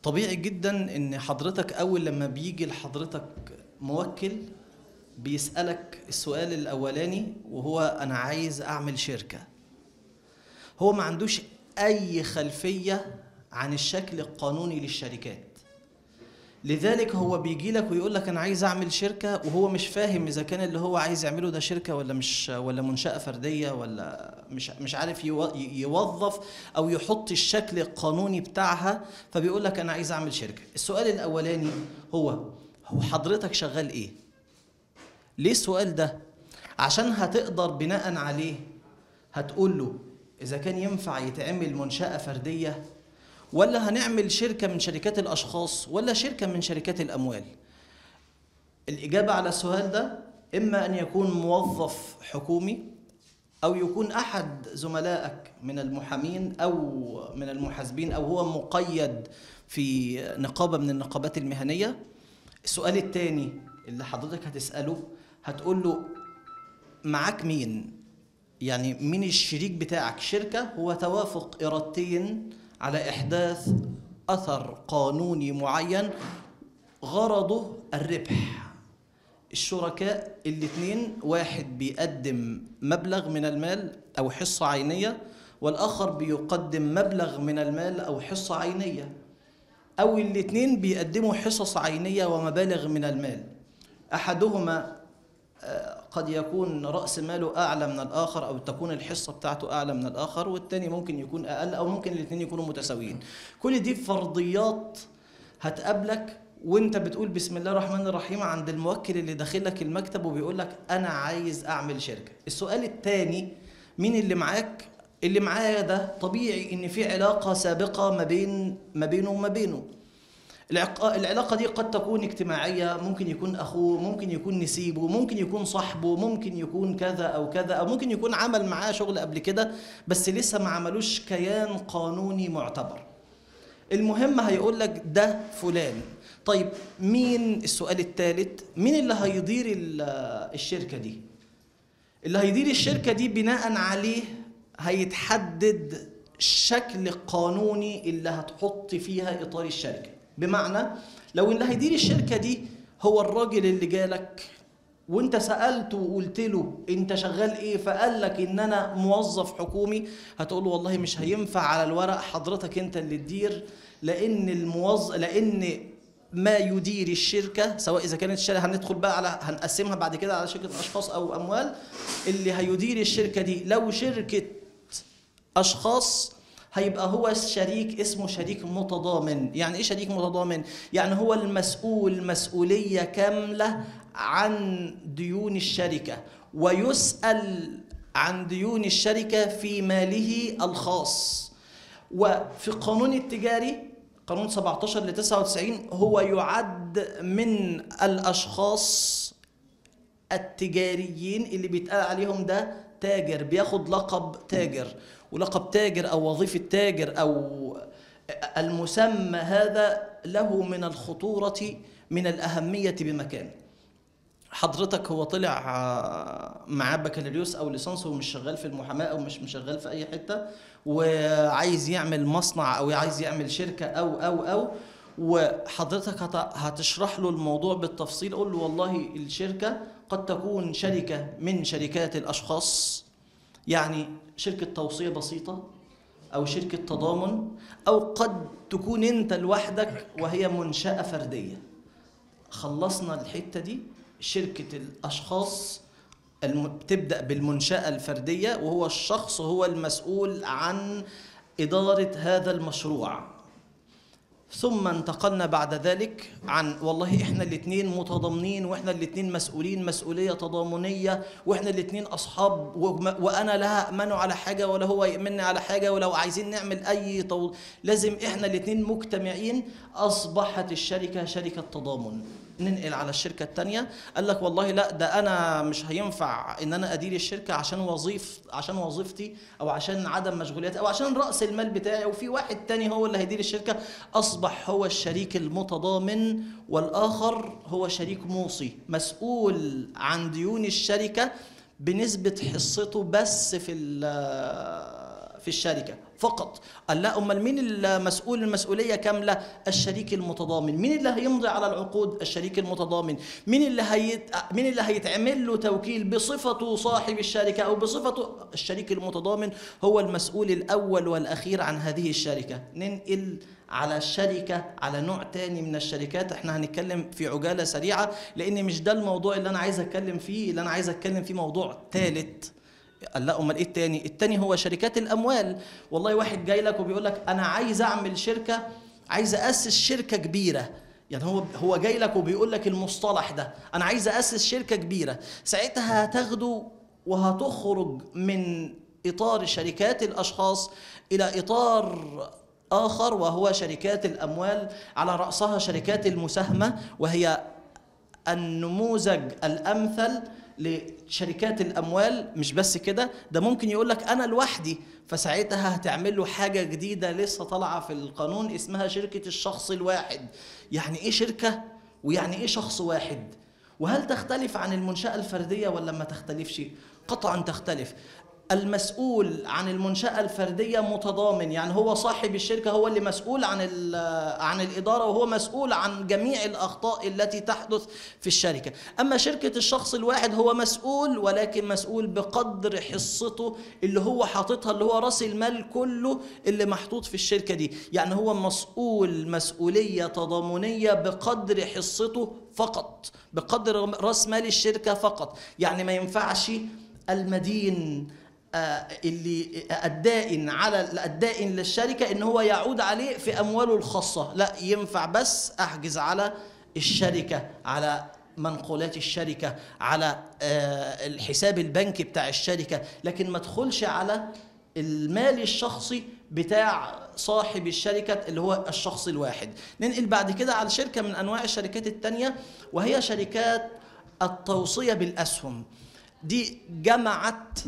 طبيعي جدا ان حضرتك اول لما بيجي لحضرتك موكل بيسألك السؤال الاولاني وهو انا عايز اعمل شركة هو ما عندوش اي خلفية عن الشكل القانوني للشركات لذلك هو بيجي لك ويقول لك انا عايز اعمل شركه وهو مش فاهم اذا كان اللي هو عايز يعمله ده شركه ولا مش ولا منشاه فرديه ولا مش مش عارف يو- يوظف او يحط الشكل القانوني بتاعها فبيقول لك انا عايز اعمل شركه السؤال الاولاني هو هو حضرتك شغال ايه ليه السؤال ده عشان هتقدر بناء عليه هتقول له اذا كان ينفع يتعمل منشاه فرديه ولا هنعمل شركة من شركات الأشخاص ولا شركة من شركات الأموال الإجابة على السؤال ده إما أن يكون موظف حكومي أو يكون أحد زملائك من المحامين أو من المحاسبين أو هو مقيد في نقابة من النقابات المهنية السؤال الثاني اللي حضرتك هتسأله هتقول له معاك مين يعني مين الشريك بتاعك شركة هو توافق إرادتين على إحداث أثر قانوني معين غرضه الربح الشركاء الاثنين واحد بيقدم مبلغ من المال أو حصة عينية والآخر بيقدم مبلغ من المال أو حصة عينية أو الاثنين بيقدموا حصص عينية ومبالغ من المال أحدهما آه، قد يكون رأس ماله أعلى من الآخر أو تكون الحصة بتاعته أعلى من الآخر والتاني ممكن يكون أقل أو ممكن الاثنين يكونوا متساويين كل دي فرضيات هتقابلك وانت بتقول بسم الله الرحمن الرحيم عند الموكل اللي داخل لك المكتب وبيقول لك انا عايز اعمل شركه السؤال الثاني مين اللي معاك اللي معايا ده طبيعي ان في علاقه سابقه ما بين ما بينه وما بينه العق- العلاقة دي قد تكون اجتماعية ممكن يكون أخوه ممكن يكون نسيبه ممكن يكون صاحبه ممكن يكون كذا أو كذا أو ممكن يكون عمل معاه شغل قبل كده بس لسه ما عملوش كيان قانوني معتبر المهم هيقول لك ده فلان طيب مين السؤال الثالث مين اللي هيدير ال- الشركة دي اللي هيدير الشركة دي بناء عليه هيتحدد شكل قانوني اللي هتحط فيها إطار الشركة بمعنى لو اللي هيدير الشركة دي هو الراجل اللي جالك وانت سألته وقلت له انت شغال ايه فقال لك ان انا موظف حكومي هتقول له والله مش هينفع على الورق حضرتك انت اللي تدير لان الموظف لان ما يدير الشركه سواء اذا كانت الشركه هندخل بقى على هنقسمها بعد كده على شركه اشخاص او اموال اللي هيدير الشركه دي لو شركه اشخاص هيبقى هو الشريك اسمه شريك متضامن يعني ايه شريك متضامن يعني هو المسؤول مسؤوليه كامله عن ديون الشركه ويسال عن ديون الشركه في ماله الخاص وفي القانون التجاري قانون 17 ل 99 هو يعد من الاشخاص التجاريين اللي بيتقال عليهم ده تاجر بياخد لقب تاجر ولقب تاجر او وظيفه تاجر او المسمى هذا له من الخطوره من الاهميه بمكان حضرتك هو طلع آه، معاه بكالوريوس او ليسانس ومش شغال في المحاماه او مش مشغال في اي حته وعايز يعمل مصنع او عايز يعمل شركه او او او وحضرتك هت- هتشرح له الموضوع بالتفصيل قول له والله الشركه قد تكون شركه من شركات الاشخاص يعني شركه توصيه بسيطه او شركه تضامن او قد تكون انت لوحدك وهي منشاه فرديه خلصنا الحته دي شركه الاشخاص الم... بتبدا بالمنشاه الفرديه وهو الشخص هو المسؤول عن اداره هذا المشروع ثم انتقلنا بعد ذلك عن والله احنا الاثنين متضامنين واحنا الاثنين مسؤولين مسؤوليه تضامنيه واحنا الاثنين اصحاب وما- وانا لا امنه على حاجه ولا هو يامنني على حاجه ولو عايزين نعمل اي طو... لازم احنا الاثنين مجتمعين اصبحت الشركه شركه تضامن ننقل على الشركه الثانيه قال لك والله لا ده انا مش هينفع ان انا ادير الشركه عشان وظيف عشان وظيفتي او عشان عدم مشغولياتي او عشان راس المال بتاعي وفي واحد تاني هو اللي هيدير الشركه اصبح هو الشريك المتضامن والاخر هو شريك موصي مسؤول عن ديون الشركه بنسبه حصته بس في ال- في الشركه فقط قال لا امال مين المسؤول المسؤوليه كامله الشريك المتضامن مين اللي هيمضي على العقود الشريك المتضامن مين اللي هيت... مين اللي هيتعمل له توكيل بصفته صاحب الشركه او بصفته الشريك المتضامن هو المسؤول الاول والاخير عن هذه الشركه ننقل على الشركة على نوع تاني من الشركات احنا هنتكلم في عجالة سريعة لان مش ده الموضوع اللي انا عايز اتكلم فيه اللي انا عايز اتكلم فيه موضوع ثالث قال لا امال ايه التاني التاني هو شركات الاموال والله واحد جاي لك وبيقول لك انا عايز اعمل شركه عايز اسس شركه كبيره يعني هو هو جاي لك وبيقول لك المصطلح ده انا عايز اسس شركه كبيره ساعتها هتاخده وهتخرج من اطار شركات الاشخاص الى اطار اخر وهو شركات الاموال على راسها شركات المساهمه وهي النموذج الامثل لشركات الاموال مش بس كده ده ممكن يقول لك انا لوحدي فساعتها هتعمل له حاجه جديده لسه طالعه في القانون اسمها شركه الشخص الواحد يعني ايه شركه ويعني ايه شخص واحد وهل تختلف عن المنشاه الفرديه ولا ما تختلفش قطعا تختلف المسؤول عن المنشأة الفردية متضامن يعني هو صاحب الشركة هو اللي مسؤول عن عن الإدارة وهو مسؤول عن جميع الأخطاء التي تحدث في الشركة أما شركة الشخص الواحد هو مسؤول ولكن مسؤول بقدر حصته اللي هو حاططها اللي هو رأس المال كله اللي محطوط في الشركة دي يعني هو مسؤول مسؤولية تضامنية بقدر حصته فقط بقدر رأس مال الشركة فقط يعني ما ينفعش المدين اللي الدائن على الدائن للشركه ان هو يعود عليه في امواله الخاصه لا ينفع بس احجز على الشركه على منقولات الشركه على الحساب البنكي بتاع الشركه لكن ما تدخلش على المال الشخصي بتاع صاحب الشركة اللي هو الشخص الواحد ننقل بعد كده على شركة من أنواع الشركات التانية وهي شركات التوصية بالأسهم دي جمعت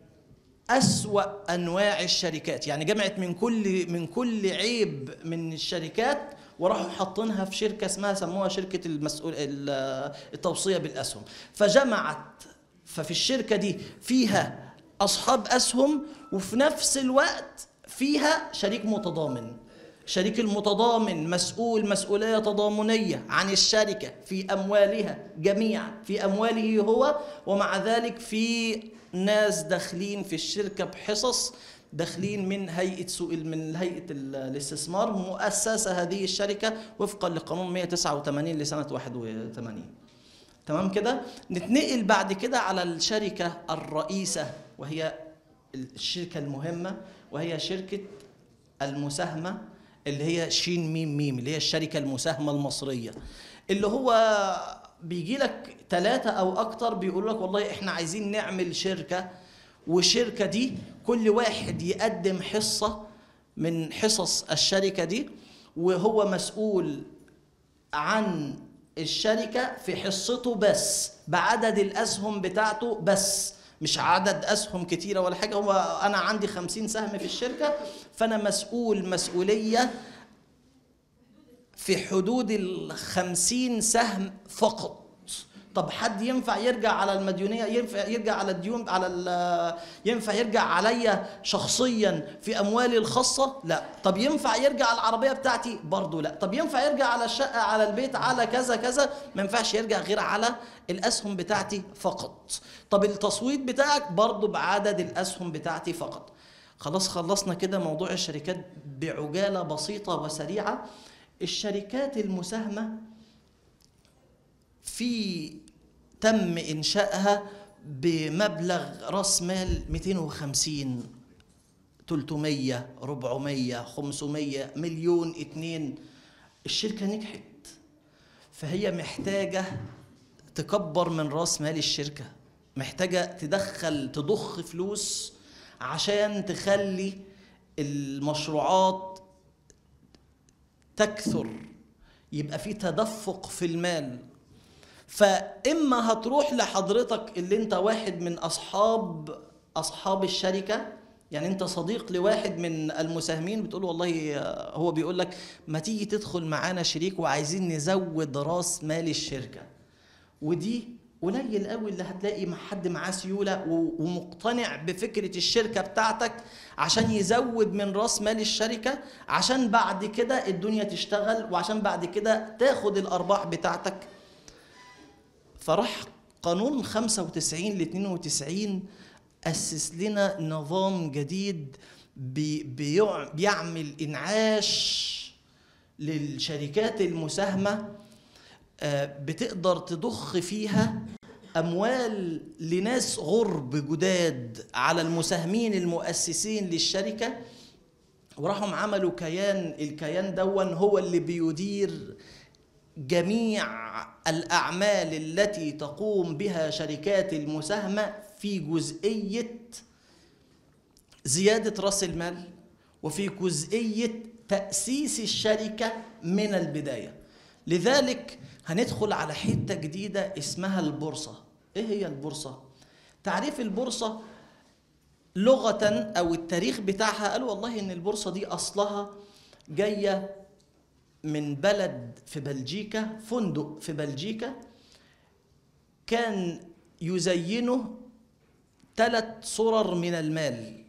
أسوأ أنواع الشركات يعني جمعت من كل من كل عيب من الشركات وراحوا حاطينها في شركة اسمها سموها شركة المسؤول التوصية بالأسهم فجمعت ففي الشركة دي فيها أصحاب أسهم وفي نفس الوقت فيها شريك متضامن شريك المتضامن مسؤول مسؤولية تضامنية عن الشركة في أموالها جميعا في أمواله هو ومع ذلك في ناس داخلين في الشركة بحصص داخلين من هيئة سوق من هيئة الاستثمار مؤسسة هذه الشركة وفقا لقانون 189 لسنة 81 تمام كده نتنقل بعد كده على الشركة الرئيسة وهي الشركة المهمة وهي شركة المساهمة اللي هي شين ميم ميم اللي هي الشركة المساهمة المصرية اللي هو بيجي لك ثلاثة أو أكتر بيقولوا لك والله إحنا عايزين نعمل شركة والشركة دي كل واحد يقدم حصة من حصص الشركة دي وهو مسؤول عن الشركة في حصته بس بعدد الأسهم بتاعته بس مش عدد أسهم كتيرة ولا حاجة هو أنا عندي خمسين سهم في الشركة فأنا مسؤول مسؤولية في حدود الخمسين سهم فقط طب حد ينفع يرجع على المديونيه ينفع يرجع على الديون على ينفع يرجع عليا شخصيا في اموالي الخاصه لا طب ينفع يرجع على العربيه بتاعتي برضه لا طب ينفع يرجع على الشقه على البيت على كذا كذا ما ينفعش يرجع غير على الاسهم بتاعتي فقط طب التصويت بتاعك برضه بعدد الاسهم بتاعتي فقط خلاص خلصنا كده موضوع الشركات بعجاله بسيطه وسريعه الشركات المساهمه في تم انشائها بمبلغ راس مال 250 300 400 500 مليون اتنين الشركه نجحت فهي محتاجه تكبر من راس مال الشركه محتاجه تدخل تضخ فلوس عشان تخلي المشروعات تكثر يبقى في تدفق في المال فاما هتروح لحضرتك اللي انت واحد من اصحاب اصحاب الشركه يعني انت صديق لواحد من المساهمين بتقول والله هو بيقول لك ما تيجي تدخل معانا شريك وعايزين نزود راس مال الشركه ودي قليل قوي اللي هتلاقي مع حد معاه سيوله و- ومقتنع بفكره الشركه بتاعتك عشان يزود من راس مال الشركه عشان بعد كده الدنيا تشتغل وعشان بعد كده تاخد الارباح بتاعتك فراح قانون 95 ل 92 أسس لنا نظام جديد بي بيع- بيعمل إنعاش للشركات المساهمة آه، بتقدر تضخ فيها أموال لناس غرب جداد على المساهمين المؤسسين للشركة وراحوا عملوا كيان الكيان دون هو اللي بيدير جميع الأعمال التي تقوم بها شركات المساهمة في جزئية زيادة رأس المال وفي جزئية تأسيس الشركة من البداية لذلك هندخل على حتة جديدة اسمها البورصة ايه هي البورصة؟ تعريف البورصة لغة أو التاريخ بتاعها قالوا والله إن البورصة دي أصلها جاية من بلد في بلجيكا فندق في بلجيكا كان يزينه ثلاث صرر من المال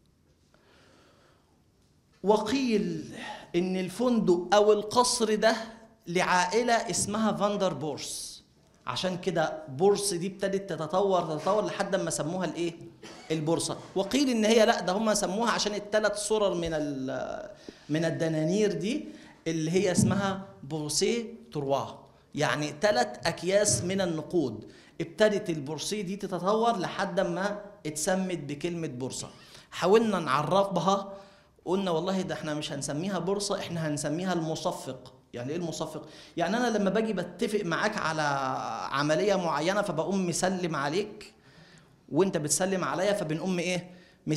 وقيل ان الفندق او القصر ده لعائله اسمها فاندر بورس عشان كده بورس دي ابتدت تتطور تتطور لحد ما سموها الايه البورصه وقيل ان هي لا ده هم سموها عشان الثلاث صرر من ال- من الدنانير دي اللي هي اسمها بورسي تروا يعني ثلاث اكياس من النقود ابتدت البورسيه دي تتطور لحد ما اتسمت بكلمه بورصه حاولنا نعرفها قلنا والله ده احنا مش هنسميها بورصه احنا هنسميها المصفق يعني ايه المصفق يعني انا لما باجي بتفق معاك على عمليه معينه فبقوم مسلم عليك وانت بتسلم عليا فبنقوم ايه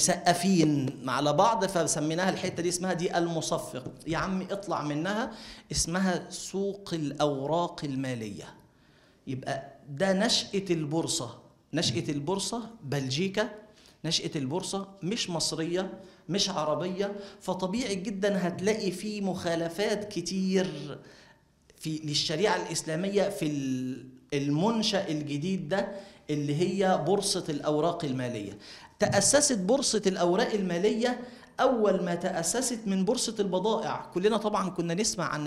مسقفين على بعض فسميناها الحته دي اسمها دي المصفق يا عم اطلع منها اسمها سوق الاوراق الماليه يبقى ده نشأة البورصة نشأة البورصة بلجيكا نشأة البورصة مش مصرية مش عربية فطبيعي جدا هتلاقي فيه مخالفات كتير في للشريعة الإسلامية في ال- المنشأ الجديد ده اللي هي بورصة الأوراق المالية تأسست بورصة الأوراق المالية أول ما تأسست من بورصة البضائع كلنا طبعا كنا نسمع عن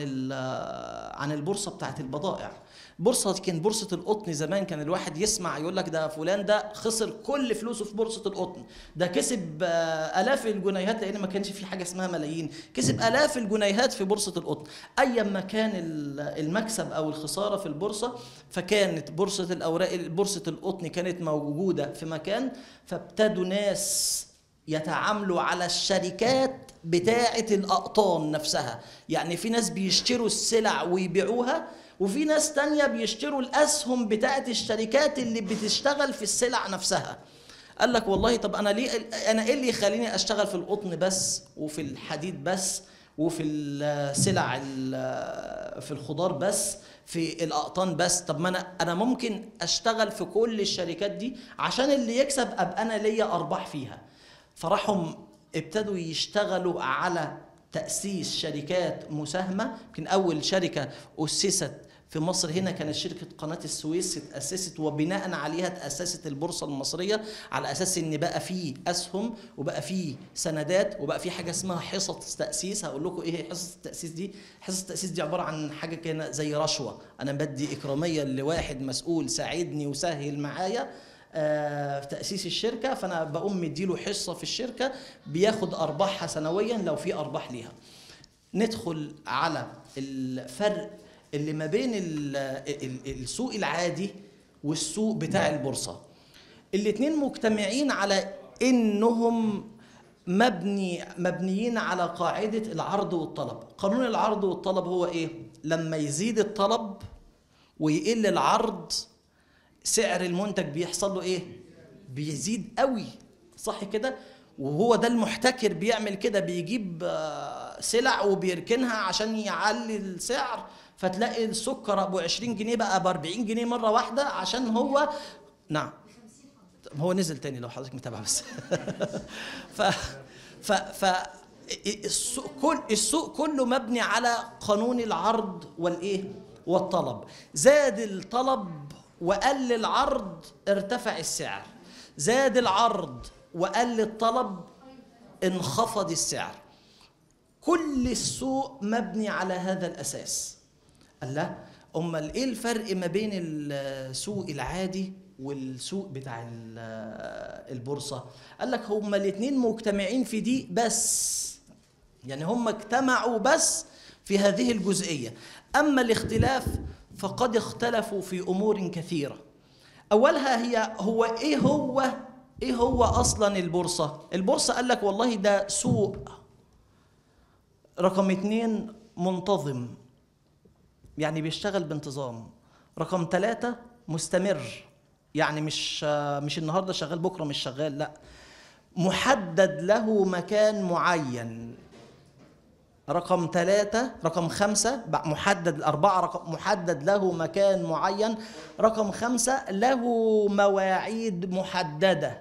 ال- عن البورصة بتاعت البضائع بورصة كان بورصة القطن زمان كان الواحد يسمع يقول لك ده فلان ده خسر كل فلوسه في بورصة القطن ده كسب آه، آلاف الجنيهات لأن ما كانش في حاجة اسمها ملايين كسب آلاف الجنيهات في بورصة القطن أيا ما كان ال- المكسب أو الخسارة في البورصة فكانت بورصة الأوراق بورصة القطن كانت موجودة في مكان فابتدوا ناس يتعاملوا على الشركات بتاعة الأقطان نفسها يعني في ناس بيشتروا السلع ويبيعوها وفي ناس تانية بيشتروا الأسهم بتاعة الشركات اللي بتشتغل في السلع نفسها قال لك والله طب أنا ليه أنا إيه اللي يخليني أشتغل في القطن بس وفي الحديد بس وفي السلع ال- في الخضار بس في الاقطان بس طب ما انا انا ممكن اشتغل في كل الشركات دي عشان اللي يكسب ابقى انا ليا ارباح فيها فراحوا ابتدوا يشتغلوا على تأسيس شركات مساهمة يمكن أول شركة أسست في مصر هنا كانت شركة قناة السويس اتأسست وبناء عليها تأسست البورصة المصرية على أساس إن بقى فيه أسهم وبقى فيه سندات وبقى فيه حاجة اسمها حصص تأسيس هقول لكم إيه هي حصص التأسيس دي حصص التأسيس دي عبارة عن حاجة كده زي رشوة أنا بدي إكرامية لواحد مسؤول ساعدني وسهل معايا آه، في تأسيس الشركة فأنا بقوم مديله حصة في الشركة بياخد أرباحها سنويا لو في أرباح ليها ندخل على الفرق اللي ما بين ال- ال- السوق العادي والسوق بتاع البورصة الاتنين مجتمعين على انهم مبني مبنيين على قاعدة العرض والطلب قانون العرض والطلب هو ايه لما يزيد الطلب ويقل العرض سعر المنتج بيحصل له ايه بيزيد قوي صح كده وهو ده المحتكر بيعمل كده بيجيب آه، سلع وبيركنها عشان يعلي السعر فتلاقي السكر ابو 20 جنيه بقى ب 40 جنيه مره واحده عشان هو نعم طب هو نزل تاني لو حضرتك متابع بس ف ف ف السوق كل السوق كله مبني على قانون العرض والايه والطلب زاد الطلب وقل العرض ارتفع السعر زاد العرض وقل الطلب انخفض السعر كل السوق مبني على هذا الاساس قال لا امال ايه الفرق ما بين السوق العادي والسوق بتاع ال- البورصه قال لك هما الاثنين مجتمعين في دي بس يعني هم اجتمعوا بس في هذه الجزئيه اما الاختلاف فقد اختلفوا في امور كثيره اولها هي هو ايه هو ايه هو اصلا البورصه البورصه قال لك والله ده سوق رقم اتنين منتظم يعني بيشتغل بانتظام رقم ثلاثة مستمر يعني مش مش النهارده شغال بكره مش شغال لا محدد له مكان معين رقم ثلاثة رقم خمسة بقى محدد أربعة رقم محدد له مكان معين رقم خمسة له مواعيد محددة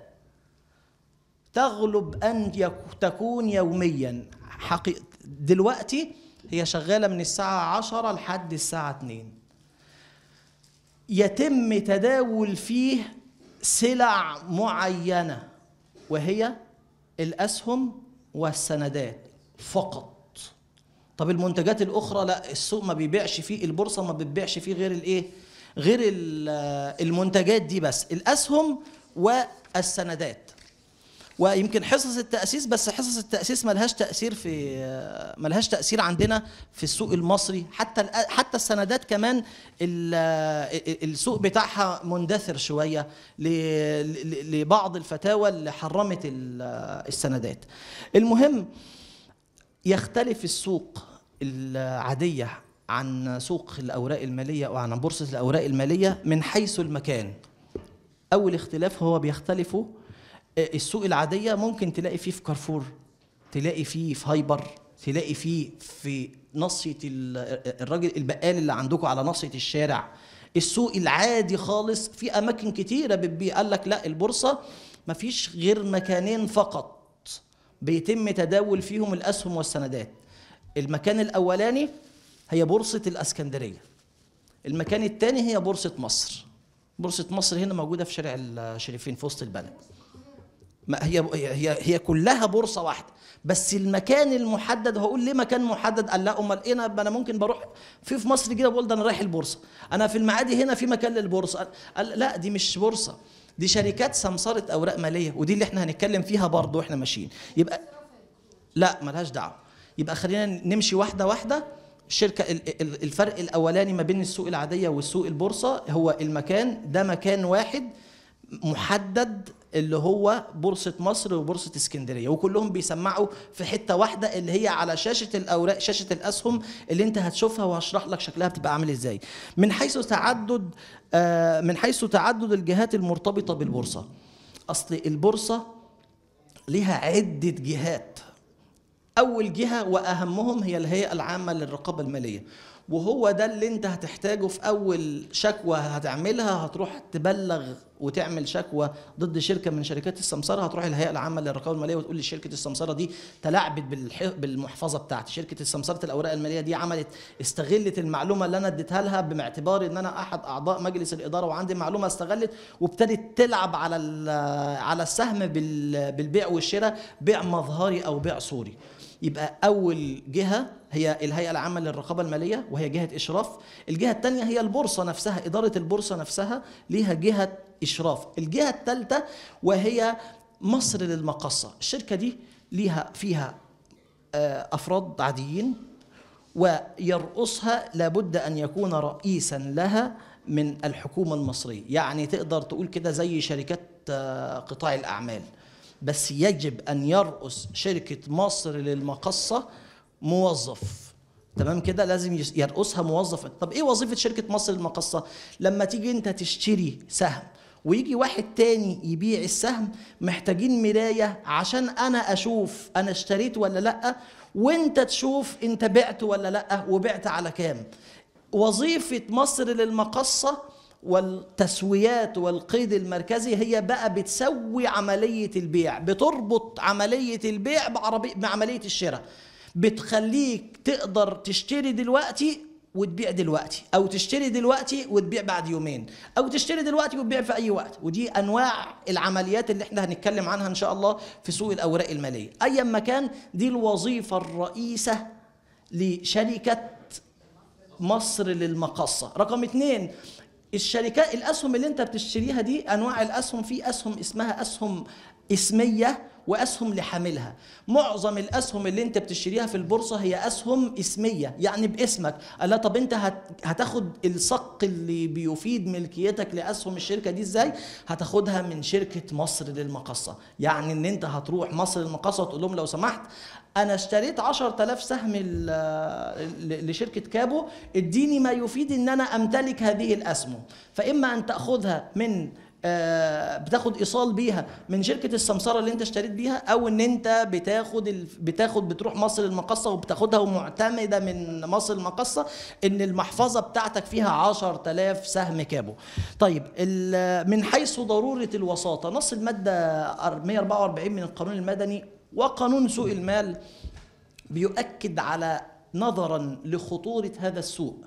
تغلب أن يك- تكون يوميا حقيقة دلوقتي هي شغالة من الساعة عشرة لحد الساعة اتنين يتم تداول فيه سلع معينة وهي الأسهم والسندات فقط طب المنتجات الأخرى لا السوق ما بيبيعش فيه البورصة ما بتبيعش فيه غير الإيه؟ غير ال- المنتجات دي بس الأسهم والسندات ويمكن حصص التأسيس بس حصص التأسيس ملهاش تأثير في ملهاش تأثير عندنا في السوق المصري حتى الأ- حتى السندات كمان ال- السوق بتاعها مندثر شوية ل- ل- لبعض الفتاوى اللي حرمت ال- السندات المهم يختلف السوق العادية عن سوق الأوراق المالية أو عن بورصة الأوراق المالية من حيث المكان أول اختلاف هو بيختلفوا آه، السوق العادية ممكن تلاقي فيه في كارفور تلاقي فيه في هايبر تلاقي فيه في نصية ال- الراجل البقال اللي عندكم على نصية الشارع السوق العادي خالص في أماكن كتيرة بتبيع قال لك لا البورصة مفيش غير مكانين فقط بيتم تداول فيهم الأسهم والسندات المكان الأولاني هي بورصة الأسكندرية المكان الثاني هي بورصة مصر بورصة مصر هنا موجودة في شارع الشريفين في وسط البلد ما هي هي هي كلها بورصه واحده بس المكان المحدد هقول ليه مكان محدد قال لا امال ايه انا أنا ممكن بروح في في مصر كده بقول ده انا رايح البورصه انا في المعادي هنا في مكان للبورصه قال- قال لا دي مش بورصه دي شركات سمسره اوراق ماليه ودي اللي احنا هنتكلم فيها برضه واحنا ماشيين يبقى لا ملهاش دعوه يبقى خلينا نمشي واحده واحده الشركه ال- ال- الفرق الاولاني ما بين السوق العاديه والسوق البورصه هو المكان ده مكان واحد محدد اللي هو بورصة مصر وبورصة اسكندرية وكلهم بيسمعوا في حتة واحدة اللي هي على شاشة الأوراق شاشة الأسهم اللي أنت هتشوفها وهشرح لك شكلها بتبقى عامل إزاي من حيث تعدد آه، من حيث تعدد الجهات المرتبطة بالبورصة أصل البورصة لها عدة جهات أول جهة وأهمهم هي الهيئة العامة للرقابة المالية وهو ده اللي انت هتحتاجه في اول شكوى هتعملها هتروح تبلغ وتعمل شكوى ضد شركه من شركات السمسره هتروح الهيئه العامه للرقابه الماليه وتقول لشركه السمسره دي تلاعبت بالح- بالمحفظه بتاعتي شركه السمسره الاوراق الماليه دي عملت استغلت المعلومه اللي انا اديتها لها باعتبار ان انا احد اعضاء مجلس الاداره وعندي معلومه استغلت وابتدت تلعب على ال- على السهم بال- بالبيع والشراء بيع مظهري او بيع صوري يبقى أول جهة هي الهيئة العامة للرقابة المالية وهي جهة إشراف الجهة الثانية هي البورصة نفسها إدارة البورصة نفسها ليها جهة إشراف الجهة الثالثة وهي مصر للمقصة الشركة دي ليها فيها آه، أفراد عاديين ويرأسها لابد أن يكون رئيسا لها من الحكومة المصرية يعني تقدر تقول كده زي شركات آه، قطاع الأعمال بس يجب أن يرأس شركة مصر للمقصة موظف تمام كده لازم يس- يرأسها موظف طب ايه وظيفة شركة مصر للمقصة لما تيجي انت تشتري سهم ويجي واحد تاني يبيع السهم محتاجين مراية عشان انا اشوف انا اشتريت ولا لا وانت تشوف انت بعت ولا لا وبعت على كام وظيفة مصر للمقصة والتسويات والقيد المركزي هي بقى بتسوي عملية البيع بتربط عملية البيع بعربي بعملية الشراء بتخليك تقدر تشتري دلوقتي وتبيع دلوقتي او تشتري دلوقتي وتبيع بعد يومين او تشتري دلوقتي وتبيع في اي وقت ودي انواع العمليات اللي احنا هنتكلم عنها ان شاء الله في سوق الاوراق الماليه ايا ما كان دي الوظيفه الرئيسه لشركه مصر للمقصه رقم اتنين الشركات الاسهم اللي انت بتشتريها دي انواع الاسهم في اسهم اسمها اسهم اسميه واسهم لحاملها معظم الاسهم اللي انت بتشتريها في البورصه هي اسهم اسميه يعني باسمك لا طب انت هت- هتاخد الصك اللي بيفيد ملكيتك لاسهم الشركه دي ازاي هتاخدها من شركه مصر للمقصه يعني ان انت هتروح مصر للمقصه وتقول لهم لو سمحت انا اشتريت 10000 سهم ال- ل- لشركه كابو اديني ما يفيد ان انا امتلك هذه الاسهم فاما ان تاخذها من آه، بتاخد ايصال بيها من شركه السمسره اللي انت اشتريت بيها او ان انت بتاخد ال... بتاخد بتروح مصر المقصه وبتاخدها ومعتمده من مصر المقصه ان المحفظه بتاعتك فيها 10000 سهم كابو. طيب ال... من حيث ضروره الوساطه نص الماده 144 من القانون المدني وقانون سوق المال بيؤكد على نظرا لخطوره هذا السوق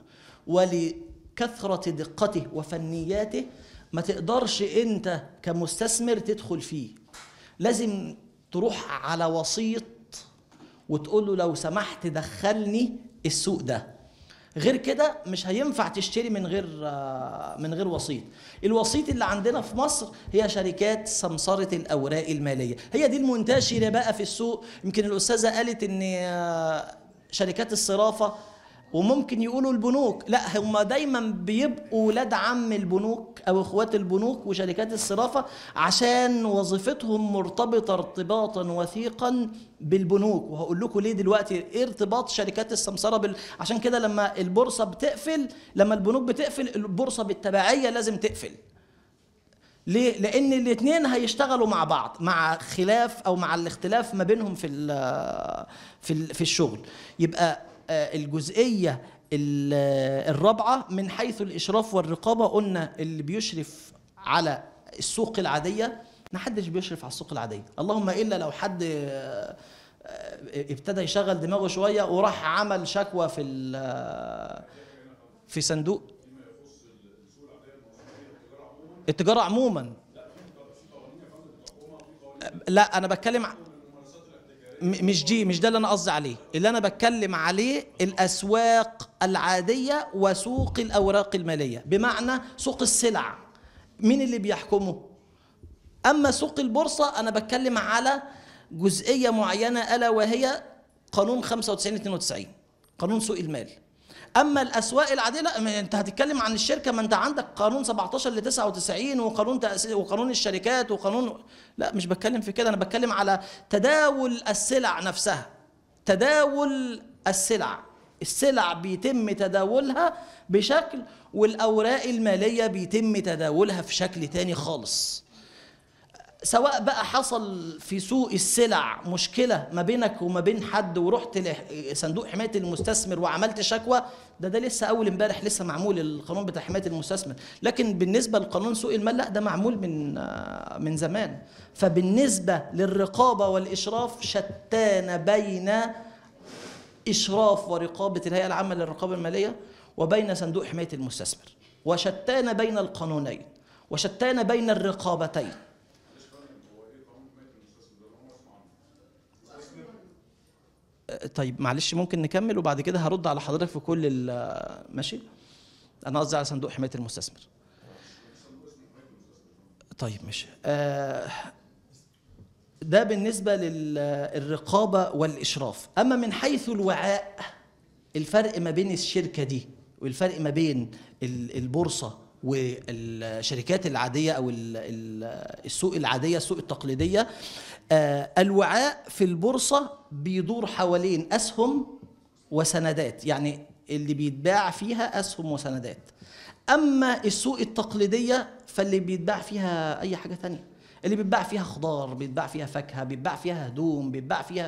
ولكثره دقته وفنياته ما تقدرش انت كمستثمر تدخل فيه لازم تروح على وسيط وتقول له لو سمحت دخلني السوق ده غير كده مش هينفع تشتري من غير آه، من غير وسيط الوسيط اللي عندنا في مصر هي شركات سمسرة الأوراق المالية هي دي المنتشرة بقى في السوق يمكن الأستاذة قالت إن آه، شركات الصرافة وممكن يقولوا البنوك لا هم دايما بيبقوا ولاد عم البنوك او اخوات البنوك وشركات الصرافه عشان وظيفتهم مرتبطه ارتباطا وثيقا بالبنوك وهقول لكم ليه دلوقتي ايه ارتباط شركات السمسره بال... عشان كده لما البورصه بتقفل لما البنوك بتقفل البورصه بالتبعيه لازم تقفل ليه؟ لأن الاثنين هيشتغلوا مع بعض مع خلاف أو مع الاختلاف ما بينهم في ال في ال في الشغل يبقى آه، الجزئية ال- آه، الرابعة من حيث الإشراف والرقابة قلنا اللي بيشرف على السوق العادية محدش بيشرف على السوق العادية اللهم إلا لو حد آه، آه، ابتدى يشغل دماغه شوية وراح عمل شكوى في ال- في صندوق التجارة عموما لا انا بتكلم ع- م- مش دي مش ده اللي انا قصدي عليه اللي انا بتكلم عليه الاسواق العاديه وسوق الاوراق الماليه بمعنى سوق السلع مين اللي بيحكمه اما سوق البورصه انا بتكلم على جزئيه معينه الا وهي قانون 95 92 قانون سوق المال اما الاسواق العاديه لا ما انت هتتكلم عن الشركه ما انت عندك قانون 17 ل 99 وقانون تأسيس وقانون الشركات وقانون لا مش بتكلم في كده انا بتكلم على تداول السلع نفسها تداول السلع السلع بيتم تداولها بشكل والاوراق الماليه بيتم تداولها في شكل تاني خالص سواء بقى حصل في سوق السلع مشكلة ما بينك وما بين حد ورحت لصندوق حماية المستثمر وعملت شكوى ده ده لسه أول امبارح لسه معمول القانون بتاع حماية المستثمر لكن بالنسبة لقانون سوق المال لا ده معمول من آه، من زمان فبالنسبة للرقابة والإشراف شتان بين إشراف ورقابة الهيئة العامة للرقابة المالية وبين صندوق حماية المستثمر وشتان بين القانونين وشتان بين الرقابتين طيب معلش ممكن نكمل وبعد كده هرد على حضرتك في كل ال- ماشي انا قصدي على صندوق حمايه المستثمر طيب ماشي آه، ده بالنسبه للرقابه والاشراف اما من حيث الوعاء الفرق ما بين الشركه دي والفرق ما بين ال- البورصه والشركات العاديه او ال- ال- السوق العاديه السوق التقليديه آه، الوعاء في البورصه بيدور حوالين اسهم وسندات يعني اللي بيتباع فيها اسهم وسندات اما السوق التقليديه فاللي بيتباع فيها اي حاجه تانية اللي بيتباع فيها خضار بيتباع فيها فاكهه بيتباع فيها هدوم بيتباع فيها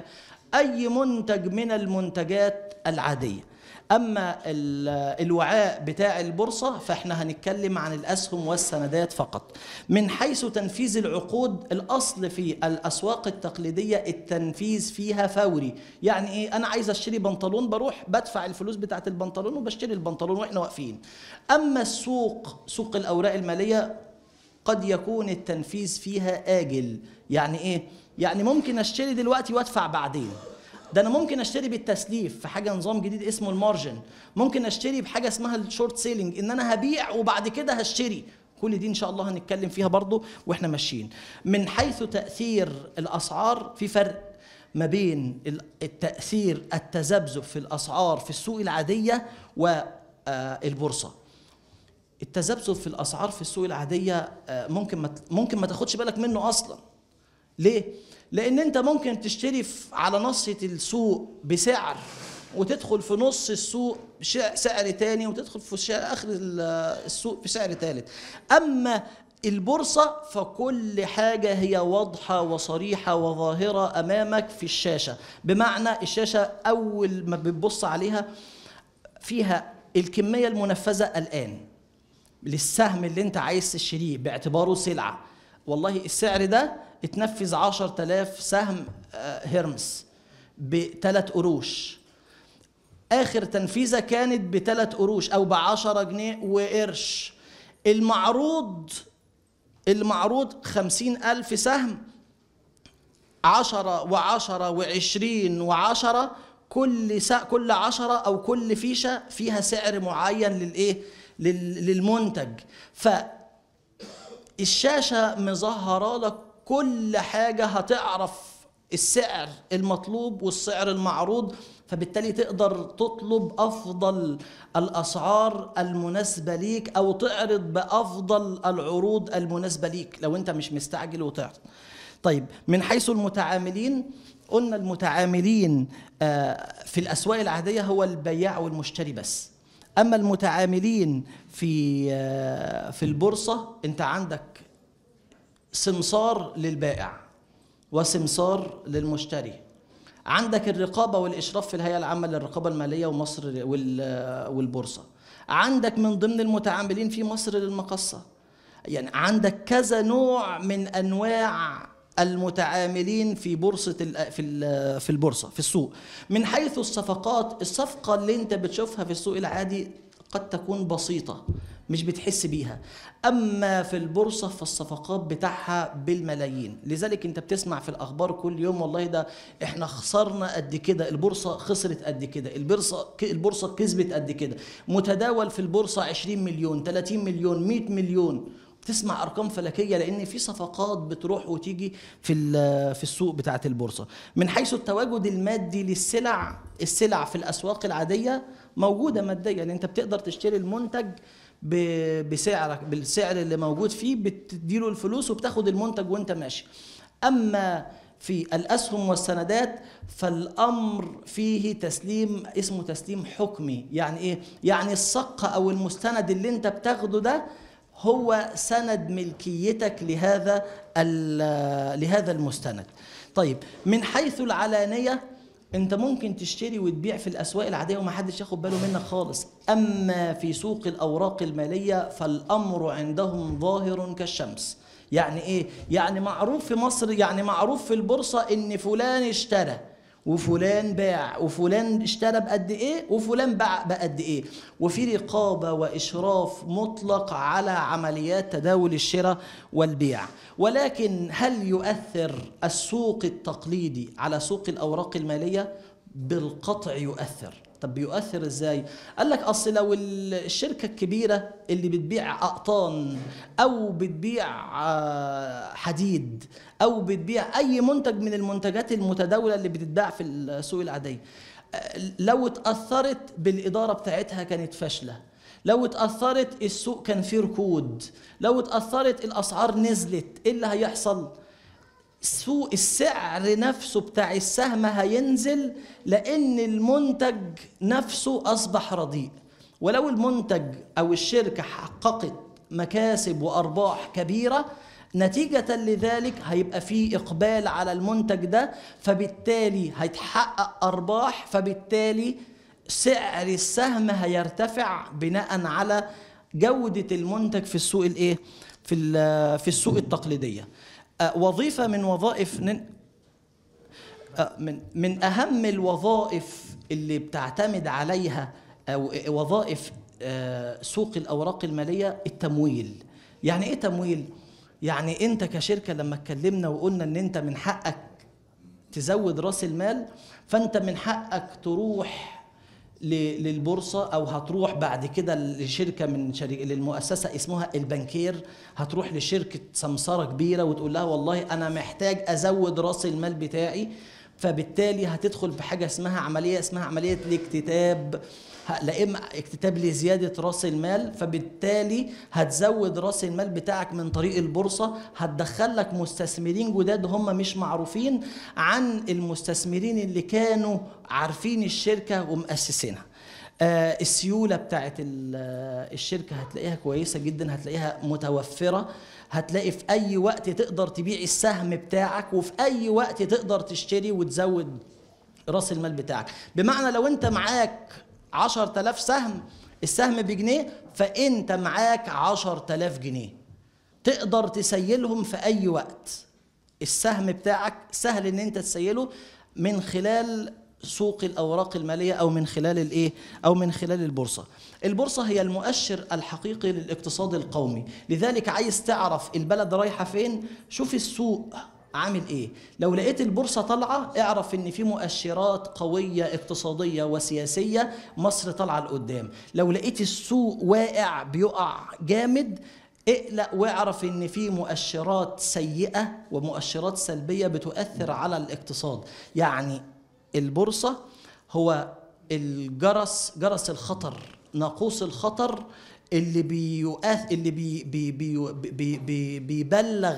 اي منتج من المنتجات العاديه اما ال- الوعاء بتاع البورصه فاحنا هنتكلم عن الاسهم والسندات فقط من حيث تنفيذ العقود الاصل في الاسواق التقليديه التنفيذ فيها فوري يعني ايه انا عايز اشتري بنطلون بروح بدفع الفلوس بتاعت البنطلون وبشتري البنطلون واحنا واقفين اما السوق سوق الاوراق الماليه قد يكون التنفيذ فيها آجل يعني إيه؟ يعني ممكن أشتري دلوقتي وأدفع بعدين ده أنا ممكن أشتري بالتسليف في حاجة نظام جديد اسمه المارجن ممكن أشتري بحاجة اسمها الشورت سيلينج إن أنا هبيع وبعد كده هشتري كل دي إن شاء الله هنتكلم فيها برضو وإحنا ماشيين من حيث تأثير الأسعار في فرق ما بين ال- التأثير التذبذب في الأسعار في السوق العادية والبورصة التذبذب في الاسعار في السوق العاديه آه، ممكن ما ت- ممكن ما تاخدش بالك منه اصلا ليه لان انت ممكن تشتري في على نصيه السوق بسعر وتدخل في نص السوق بشع- سعر تاني وتدخل في شع- اخر ال- السوق في سعر ثالث اما البورصة فكل حاجة هي واضحة وصريحة وظاهرة أمامك في الشاشة بمعنى الشاشة أول ما بتبص عليها فيها الكمية المنفذة الآن للسهم اللي انت عايز تشتريه باعتباره سلعة والله السعر ده اتنفذ 10000 سهم آه، هرمس بثلاث قروش آخر تنفيذة كانت بثلاث قروش أو بعشرة جنيه وقرش المعروض المعروض خمسين ألف سهم عشرة وعشرة وعشرين وعشرة كل سا كل عشرة أو كل فيشة فيها سعر معين للإيه؟ لل- للمنتج فالشاشة مظهرة لك كل حاجة هتعرف السعر المطلوب والسعر المعروض فبالتالي تقدر تطلب أفضل الأسعار المناسبة ليك أو تعرض بأفضل العروض المناسبة ليك لو أنت مش مستعجل وتعرض طيب من حيث المتعاملين قلنا المتعاملين آه، في الأسواق العادية هو البياع والمشتري بس أما المتعاملين في آه، في البورصة أنت عندك سمسار للبائع وسمسار للمشتري عندك الرقابة والإشراف في الهيئة العامة للرقابة المالية ومصر وال- والبورصة عندك من ضمن المتعاملين في مصر للمقصة يعني عندك كذا نوع من أنواع المتعاملين في بورصة ال- في ال- في البورصة في السوق من حيث الصفقات الصفقة اللي انت بتشوفها في السوق العادي قد تكون بسيطة مش بتحس بيها أما في البورصة فالصفقات بتاعها بالملايين لذلك أنت بتسمع في الأخبار كل يوم والله ده إحنا خسرنا قد كده البورصة خسرت قد كده البورصة البورصة كسبت قد كده متداول في البورصة 20 مليون 30 مليون 100 مليون بتسمع ارقام فلكيه لان في صفقات بتروح وتيجي في ال- في السوق بتاعه البورصه من حيث التواجد المادي للسلع السلع في الاسواق العاديه موجوده ماديا يعني انت بتقدر تشتري المنتج ب- بسعرك بالسعر اللي موجود فيه بتديله الفلوس وبتاخد المنتج وانت ماشي اما في الاسهم والسندات فالامر فيه تسليم اسمه تسليم حكمي يعني ايه يعني الصقه او المستند اللي انت بتاخده ده هو سند ملكيتك لهذا ال- لهذا المستند طيب من حيث العلانيه انت ممكن تشتري وتبيع في الاسواق العاديه ومحدش ياخد باله منك خالص اما في سوق الاوراق الماليه فالامر عندهم ظاهر كالشمس يعني ايه يعني معروف في مصر يعني معروف في البورصه ان فلان اشترى وفلان باع وفلان اشترى بقد ايه وفلان باع بقد ايه وفي رقابه واشراف مطلق على عمليات تداول الشراء والبيع ولكن هل يؤثر السوق التقليدي على سوق الاوراق الماليه بالقطع يؤثر طب بيؤثر ازاي قال لك اصل لو ال- الشركه الكبيره اللي بتبيع اقطان او بتبيع آه، حديد او بتبيع اي منتج من المنتجات المتداوله اللي بتتباع في السوق العاديه آه، لو اتاثرت بالاداره بتاعتها كانت فاشله لو اتاثرت السوق كان فيه ركود لو اتاثرت الاسعار نزلت ايه اللي هيحصل سوق السعر نفسه بتاع السهم هينزل لان المنتج نفسه اصبح رديء ولو المنتج او الشركه حققت مكاسب وارباح كبيره نتيجة لذلك هيبقى في إقبال على المنتج ده فبالتالي هيتحقق أرباح فبالتالي سعر السهم هيرتفع بناء على جودة المنتج في السوق الإيه؟ في ال- في السوق التقليدية. آه، وظيفة من وظائف نن- آه، من من اهم الوظائف اللي بتعتمد عليها او وظائف آه، سوق الاوراق الماليه التمويل يعني ايه تمويل يعني انت كشركه لما اتكلمنا وقلنا ان انت من حقك تزود راس المال فانت من حقك تروح ل- للبورصه او هتروح بعد كده لشركه من شركة للمؤسسه اسمها البنكير هتروح لشركه سمساره كبيره وتقول لها والله انا محتاج ازود راس المال بتاعي فبالتالي هتدخل في حاجه اسمها عمليه اسمها عمليه الاكتتاب ه- لا اما اكتتاب لزياده راس المال فبالتالي هتزود راس المال بتاعك من طريق البورصه هتدخل لك مستثمرين جداد هم مش معروفين عن المستثمرين اللي كانوا عارفين الشركه ومؤسسينها آه، السيوله بتاعت ال- آه، الشركه هتلاقيها كويسه جدا هتلاقيها متوفره هتلاقي في اي وقت تقدر تبيع السهم بتاعك وفي اي وقت تقدر تشتري وتزود راس المال بتاعك بمعنى لو انت معاك 10000 سهم السهم بجنيه فانت معاك 10000 جنيه تقدر تسيلهم في اي وقت السهم بتاعك سهل ان انت تسيله من خلال سوق الاوراق الماليه او من خلال الايه او من خلال البورصه البورصه هي المؤشر الحقيقي للاقتصاد القومي لذلك عايز تعرف البلد رايحه فين شوف السوق عامل ايه لو لقيت البورصه طالعه اعرف ان في مؤشرات قويه اقتصاديه وسياسيه مصر طالعه لقدام لو لقيت السوق واقع بيقع جامد اقلق واعرف ان في مؤشرات سيئه ومؤشرات سلبيه بتؤثر على الاقتصاد يعني البورصه هو الجرس جرس الخطر ناقوس الخطر اللي بيؤث اللي بي بي بي بي بي بيبلغ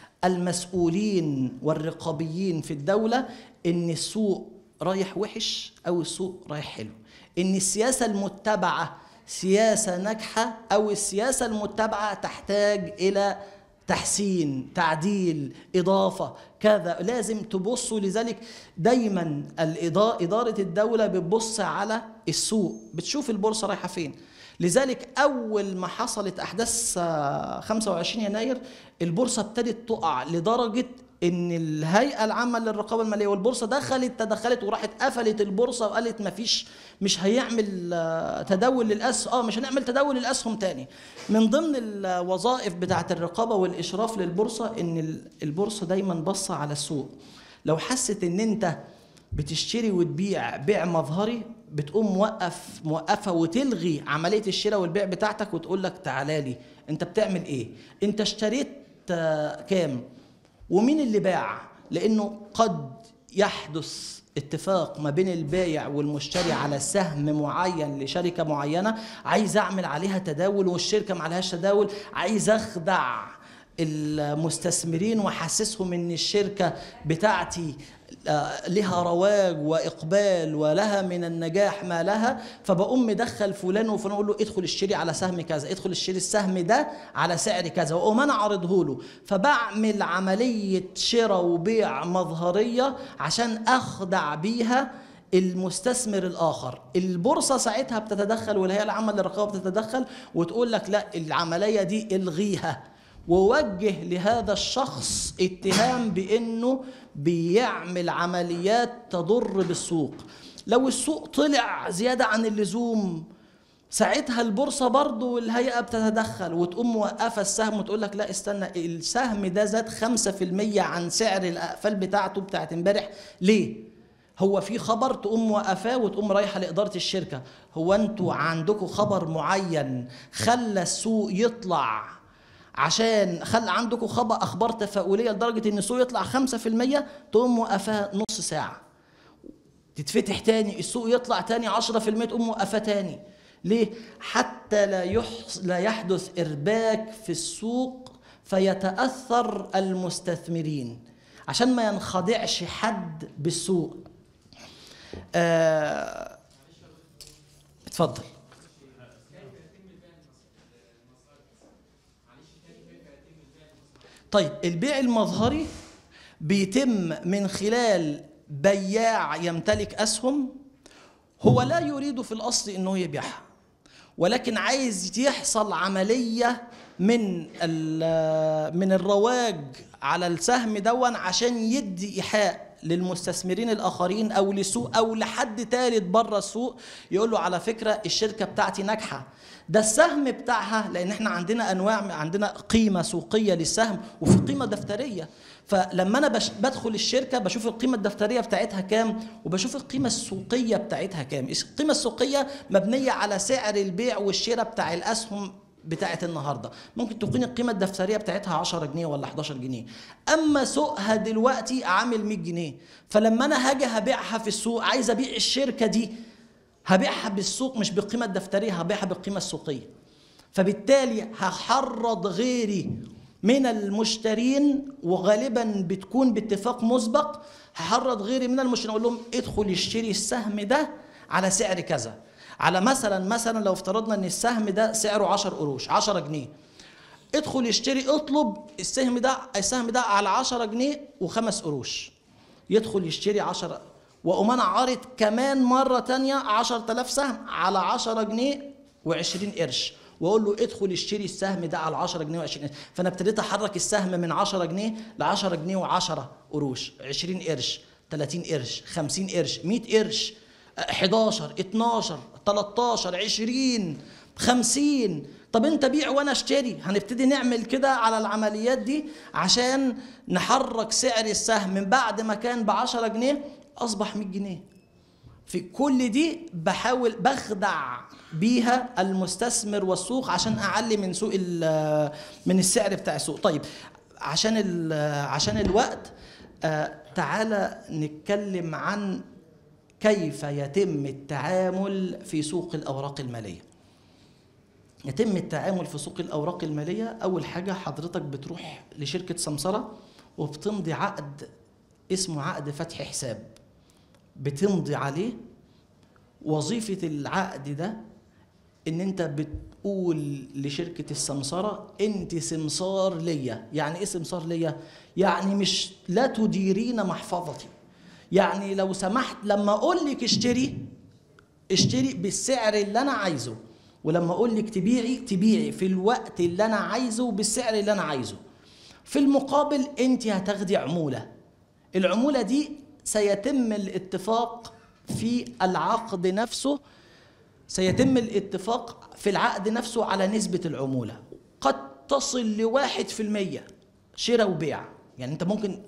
المسؤولين والرقابيين في الدوله ان السوق رايح وحش او السوق رايح حلو ان السياسه المتبعه سياسه ناجحه او السياسه المتبعه تحتاج الى تحسين تعديل اضافه كذا لازم تبصوا لذلك دايما الإضاءة اداره الدوله بتبص على السوق بتشوف البورصه رايحه فين لذلك اول ما حصلت احداث آه، 25 يناير البورصه ابتدت تقع لدرجه ان الهيئه العامه للرقابه الماليه والبورصه دخلت تدخلت وراحت قفلت البورصه وقالت ما فيش مش هيعمل آه، تداول للاسهم اه مش هنعمل تداول للاسهم تاني من ضمن الوظائف بتاعه الرقابه والاشراف للبورصه ان ال- البورصه دايما باصه على السوق لو حست ان انت بتشتري وتبيع بيع مظهري بتقوم موقف موقفه وتلغي عمليه الشراء والبيع بتاعتك وتقول لك تعالى لي انت بتعمل ايه انت اشتريت آه، كام ومين اللي باع لانه قد يحدث اتفاق ما بين البايع والمشتري على سهم معين لشركه معينه عايز اعمل عليها تداول والشركه ما عليهاش تداول عايز اخدع المستثمرين واحسسهم ان الشركه بتاعتي آه، لها رواج واقبال ولها من النجاح ما لها فبقوم مدخل فلان وفلان اقول له ادخل اشتري على سهم كذا ادخل اشتري السهم ده على سعر كذا واقوم انا عارضه له فبعمل عمليه شراء وبيع مظهريه عشان اخدع بيها المستثمر الاخر البورصه ساعتها بتتدخل والهيئه العامه للرقابه بتتدخل وتقول لك لا العمليه دي الغيها ووجه لهذا الشخص اتهام بانه بيعمل عمليات تضر بالسوق لو السوق طلع زياده عن اللزوم ساعتها البورصه برضه والهيئه بتتدخل وتقوم موقفه السهم وتقول لك لا استنى السهم ده زاد 5% عن سعر الاقفال بتاعته بتاعت امبارح ليه؟ هو في خبر تقوم موقفاه وتقوم رايحه لاداره الشركه هو انتوا عندكم خبر معين خلى السوق يطلع عشان خلى عندكم خبر اخبار تفاؤليه لدرجه ان السوق يطلع 5% تقوم موقفاه نص ساعه تتفتح تاني السوق يطلع تاني 10% تقوم موقفاه تاني ليه حتى لا يحص لا يحدث ارباك في السوق فيتاثر المستثمرين عشان ما ينخدعش حد بالسوق آه اتفضل طيب البيع المظهري بيتم من خلال بياع يمتلك اسهم هو لا يريد في الاصل انه يبيعها ولكن عايز يحصل عمليه من ال- من الرواج على السهم دون عشان يدي ايحاء للمستثمرين الاخرين او لسوق او لحد ثالث بره السوق يقول له على فكره الشركه بتاعتي ناجحه ده السهم بتاعها لان احنا عندنا انواع عندنا قيمه سوقيه للسهم وفي قيمه دفتريه فلما انا بش بدخل الشركه بشوف القيمه الدفتريه بتاعتها كام وبشوف القيمه السوقيه بتاعتها كام القيمه السوقيه مبنيه على سعر البيع والشراء بتاع الاسهم بتاعت النهارده ممكن تكون القيمه الدفتريه بتاعتها 10 جنيه ولا 11 جنيه اما سوقها دلوقتي عامل 100 جنيه فلما انا هاجي هبيعها في السوق عايز ابيع الشركه دي هبيعها بالسوق مش بالقيمه الدفتريه هبيعها بالقيمه السوقيه فبالتالي هحرض غيري من المشترين وغالبا بتكون باتفاق مسبق هحرض غيري من المشترين اقول لهم ادخل اشتري السهم ده على سعر كذا على مثلا مثلا لو افترضنا ان السهم ده سعره 10 قروش 10 جنيه ادخل اشتري اطلب السهم ده السهم ده على 10 جنيه وخمس قروش يدخل يشتري 10 واقوم انا عارض كمان مره تانية 10000 سهم على 10 جنيه و20 قرش واقول له ادخل اشتري السهم ده على 10 جنيه و20 قرش فانا ابتديت احرك السهم من 10 جنيه ل 10 جنيه و10 قروش 20 قرش 30 قرش 50 قرش 100 قرش 11 12 13 20 50 طب انت بيع وانا اشتري هنبتدي نعمل كده على العمليات دي عشان نحرك سعر السهم من بعد ما كان ب 10 جنيه اصبح 100 جنيه في كل دي بحاول بخدع بيها المستثمر والسوق عشان اعلي من سوق ال- من السعر بتاع السوق طيب عشان ال- عشان الوقت آه، تعالى نتكلم عن كيف يتم التعامل في سوق الاوراق الماليه يتم التعامل في سوق الاوراق الماليه اول حاجه حضرتك بتروح لشركه سمسره وبتمضي عقد اسمه عقد فتح حساب بتمضي عليه وظيفه العقد ده ان انت بتقول لشركه السمسره انت سمسار ليا يعني ايه سمسار ليا يعني مش لا تديرين محفظتي يعني لو سمحت لما اقول لك اشتري اشتري بالسعر اللي انا عايزه ولما اقول لك تبيعي تبيعي في الوقت اللي انا عايزه بالسعر اللي انا عايزه في المقابل انت هتاخدي عموله العموله دي سيتم الاتفاق في العقد نفسه سيتم الاتفاق في العقد نفسه على نسبة العمولة قد تصل لواحد في المية شراء وبيع يعني انت ممكن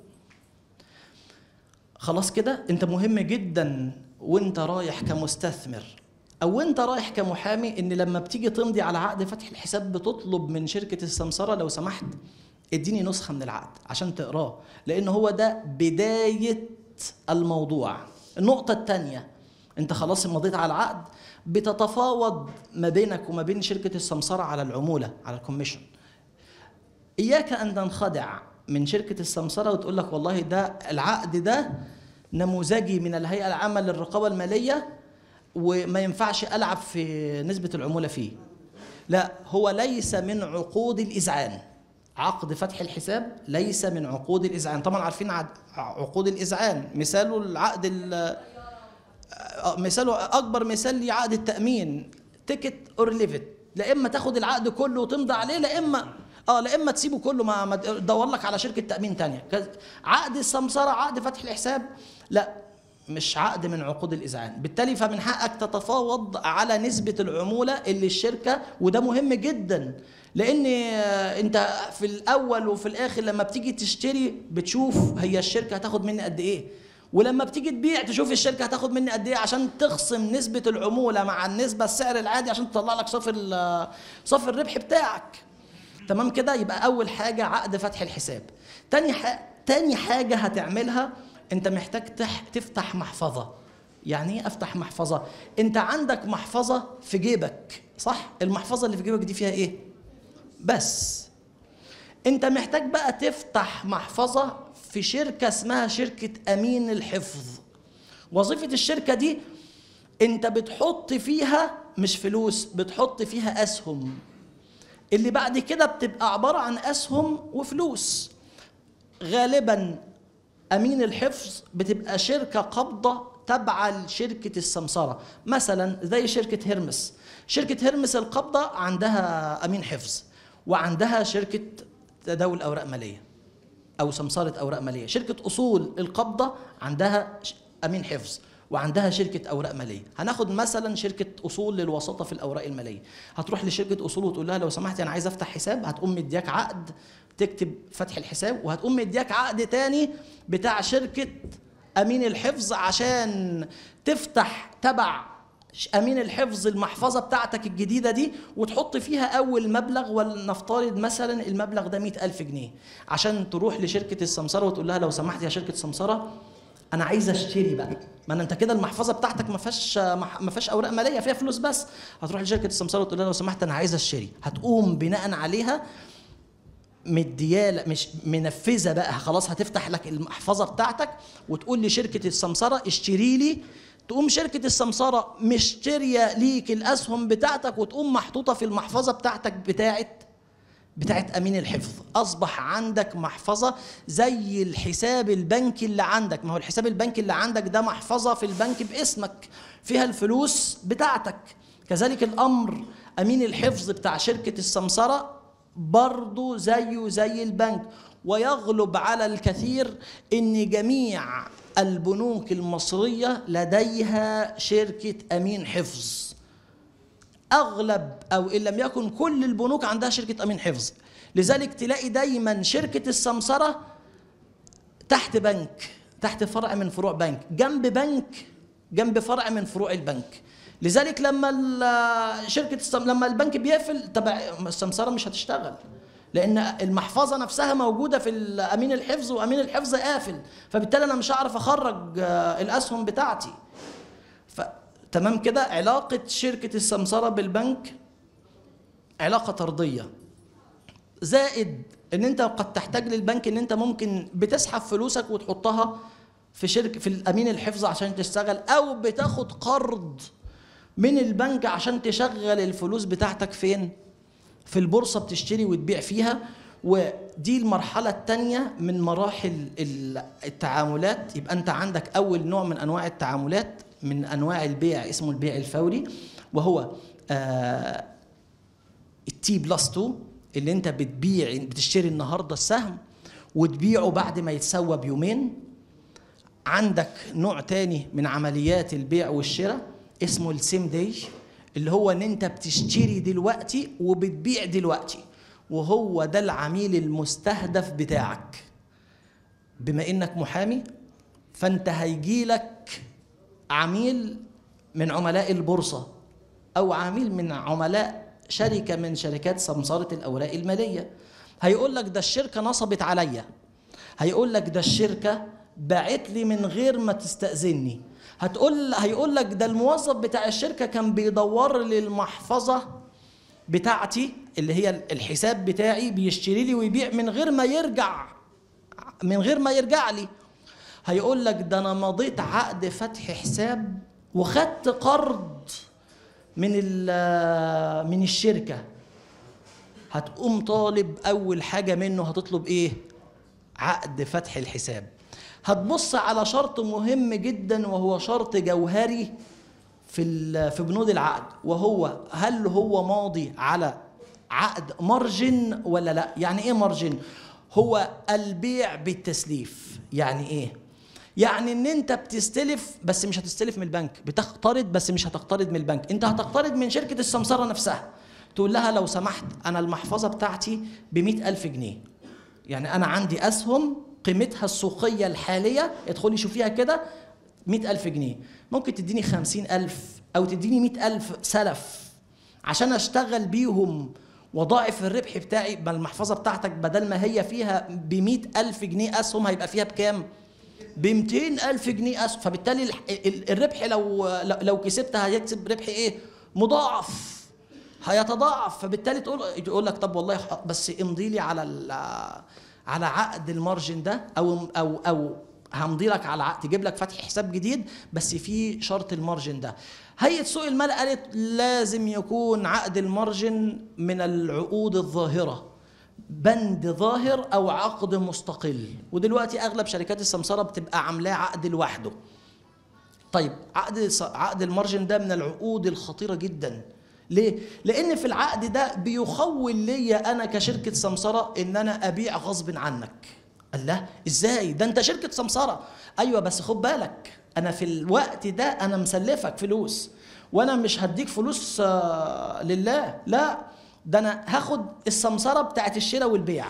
خلاص كده انت مهم جدا وانت رايح كمستثمر او انت رايح كمحامي ان لما بتيجي تمضي على عقد فتح الحساب بتطلب من شركة السمسرة لو سمحت اديني نسخة من العقد عشان تقراه لان هو ده بداية الموضوع النقطة الثانية انت خلاص مضيت على العقد بتتفاوض ما بينك وما بين شركة السمسرة على العمولة على الكوميشن إياك أن تنخدع من شركة السمسرة وتقول لك والله ده العقد ده نموذجي من الهيئة العامة للرقابة المالية وما ينفعش ألعب في نسبة العمولة فيه لا هو ليس من عقود الإذعان عقد فتح الحساب ليس من عقود الإذعان طبعا عارفين عد- عقود الإذعان مثاله العقد ال- آه، مثاله اكبر مثال لعقد التامين تيكت اور ليفت لا اما تاخد العقد كله وتمضي عليه لا اما اه لا اما تسيبه كله ما ما تدور لك على شركه تامين تانية كذا. عقد السمسره عقد فتح الحساب لا مش عقد من عقود الاذعان بالتالي فمن حقك تتفاوض على نسبه العموله اللي الشركه وده مهم جدا لان آه، انت في الاول وفي الاخر لما بتيجي تشتري بتشوف هي الشركه هتاخد مني قد ايه ولما بتيجي تبيع تشوف الشركه هتاخد مني قد ايه عشان تخصم نسبه العموله مع النسبه السعر العادي عشان تطلع لك صافي ال- صافي الربح بتاعك تمام كده يبقى اول حاجه عقد فتح الحساب تاني ح... تاني حاجه هتعملها انت محتاج تح... تفتح محفظه يعني ايه افتح محفظه انت عندك محفظه في جيبك صح المحفظه اللي في جيبك دي فيها ايه بس انت محتاج بقى تفتح محفظة في شركة اسمها شركة أمين الحفظ وظيفة الشركة دي انت بتحط فيها مش فلوس بتحط فيها أسهم اللي بعد كده بتبقى عباره عن اسهم وفلوس غالبا امين الحفظ بتبقى شركه قابضه تابعه لشركه السمسره مثلا زي شركه هيرمس شركه هيرمس القابضه عندها امين حفظ وعندها شركه تداول اوراق ماليه او سمساره اوراق ماليه شركه اصول القبضه عندها ش- امين حفظ وعندها شركه اوراق ماليه هناخد مثلا شركه اصول للوساطه في الاوراق الماليه هتروح لشركه اصول وتقول لها لو سمحتي انا عايز افتح حساب هتقوم مدياك عقد تكتب فتح الحساب وهتقوم مدياك عقد تاني بتاع شركه امين الحفظ عشان تفتح تبع ش- امين الحفظ المحفظه بتاعتك الجديده دي وتحط فيها اول مبلغ ولنفترض مثلا المبلغ ده مئة ألف جنيه عشان تروح لشركه السمسره وتقول لها لو سمحت يا شركه سمسره انا عايز اشتري بقى ما أنا انت كده المحفظه بتاعتك ما فيهاش ما فيهاش اوراق ماليه فيها فلوس بس هتروح لشركه السمسره وتقول لها لو سمحت انا عايز اشتري هتقوم بناء عليها مدياله مش منفذه بقى خلاص هتفتح لك المحفظه بتاعتك وتقول لشركه السمسره اشتري لي تقوم شركه السمسره مشتريه ليك الاسهم بتاعتك وتقوم محطوطه في المحفظه بتاعتك بتاعت بتاعت امين الحفظ اصبح عندك محفظه زي الحساب البنكي اللي عندك ما هو الحساب البنكي اللي عندك ده محفظه في البنك باسمك فيها الفلوس بتاعتك كذلك الامر امين الحفظ بتاع شركه السمسره برضه زيه زي البنك ويغلب على الكثير ان جميع البنوك المصريه لديها شركه امين حفظ اغلب او ان لم يكن كل البنوك عندها شركه امين حفظ لذلك تلاقي دايما شركه السمسره تحت بنك تحت فرع من فروع بنك جنب بنك جنب فرع من فروع البنك لذلك لما ال- شركه السم... لما البنك بيقفل تبع السمسره مش هتشتغل لان المحفظه نفسها موجوده في ال- امين الحفظ وامين الحفظ قافل فبالتالي انا مش هعرف اخرج آه، الاسهم بتاعتي ف... تمام كده علاقه شركه السمسره بالبنك علاقه طرديه زائد ان انت قد تحتاج للبنك ان انت ممكن بتسحب فلوسك وتحطها في شركه في الامين الحفظ عشان تشتغل او بتاخد قرض من البنك عشان تشغل الفلوس بتاعتك فين في البورصه بتشتري وتبيع فيها ودي المرحله الثانيه من مراحل ال- التعاملات يبقى انت عندك اول نوع من انواع التعاملات من انواع البيع اسمه البيع الفوري وهو آه التي بلس 2 اللي انت بتبيع بتشتري النهارده السهم وتبيعه بعد ما يتسوى بيومين عندك نوع تاني من عمليات البيع والشراء اسمه السيم داي اللي هو ان انت بتشتري دلوقتي وبتبيع دلوقتي وهو ده العميل المستهدف بتاعك بما انك محامي فانت هيجيلك عميل من عملاء البورصه او عميل من عملاء شركه من شركات سمساره الاوراق الماليه هيقول لك ده الشركه نصبت عليا هيقول لك ده الشركه باعت لي من غير ما تستاذني هتقول هيقول لك ده الموظف بتاع الشركه كان بيدور لي المحفظه بتاعتي اللي هي الحساب بتاعي بيشتري لي ويبيع من غير ما يرجع من غير ما يرجع لي هيقول لك ده انا مضيت عقد فتح حساب وخدت قرض من ال- من الشركه هتقوم طالب اول حاجه منه هتطلب ايه عقد فتح الحساب هتبص على شرط مهم جدا وهو شرط جوهري في ال- في بنود العقد وهو هل هو ماضي على عقد مارجن ولا لا يعني ايه مارجن هو البيع بالتسليف يعني ايه يعني ان انت بتستلف بس مش هتستلف من البنك بتقترض بس مش هتقترض من البنك انت هتقترض من شركة السمسرة نفسها تقول لها لو سمحت انا المحفظة بتاعتي بمئة ألف جنيه يعني انا عندي اسهم قيمتها السوقية الحالية ادخلي شوفيها كده مئة ألف جنيه ممكن تديني خمسين ألف أو تديني مئة ألف سلف عشان أشتغل بيهم وضاعف الربح بتاعي بل المحفظة بتاعتك بدل ما هي فيها بمئة ألف جنيه أسهم هيبقى فيها بكام؟ ب ألف جنيه أسهم فبالتالي الح- ال- الربح لو لو- لو كسبت هيكسب ربح إيه؟ مضاعف هيتضاعف فبالتالي تقول يقول لك طب والله ح- بس امضي لي على ال- على عقد المارجن ده او او او همضي لك على عقد تجيب لك فتح حساب جديد بس في شرط المارجن ده هيئه سوق المال قالت لازم يكون عقد المارجن من العقود الظاهره بند ظاهر او عقد مستقل ودلوقتي اغلب شركات السمسره بتبقى عاملاه عقد لوحده طيب عقد عقد المارجن ده من العقود الخطيره جدا ليه؟ لأن في العقد ده بيخول ليا أنا كشركة سمسرة إن أنا أبيع غصب عنك. الله إزاي؟ ده أنت شركة سمسرة. أيوه بس خد بالك أنا في الوقت ده أنا مسلفك فلوس وأنا مش هديك فلوس آه، لله، لا ده أنا هاخد السمسرة بتاعت الشراء والبيع.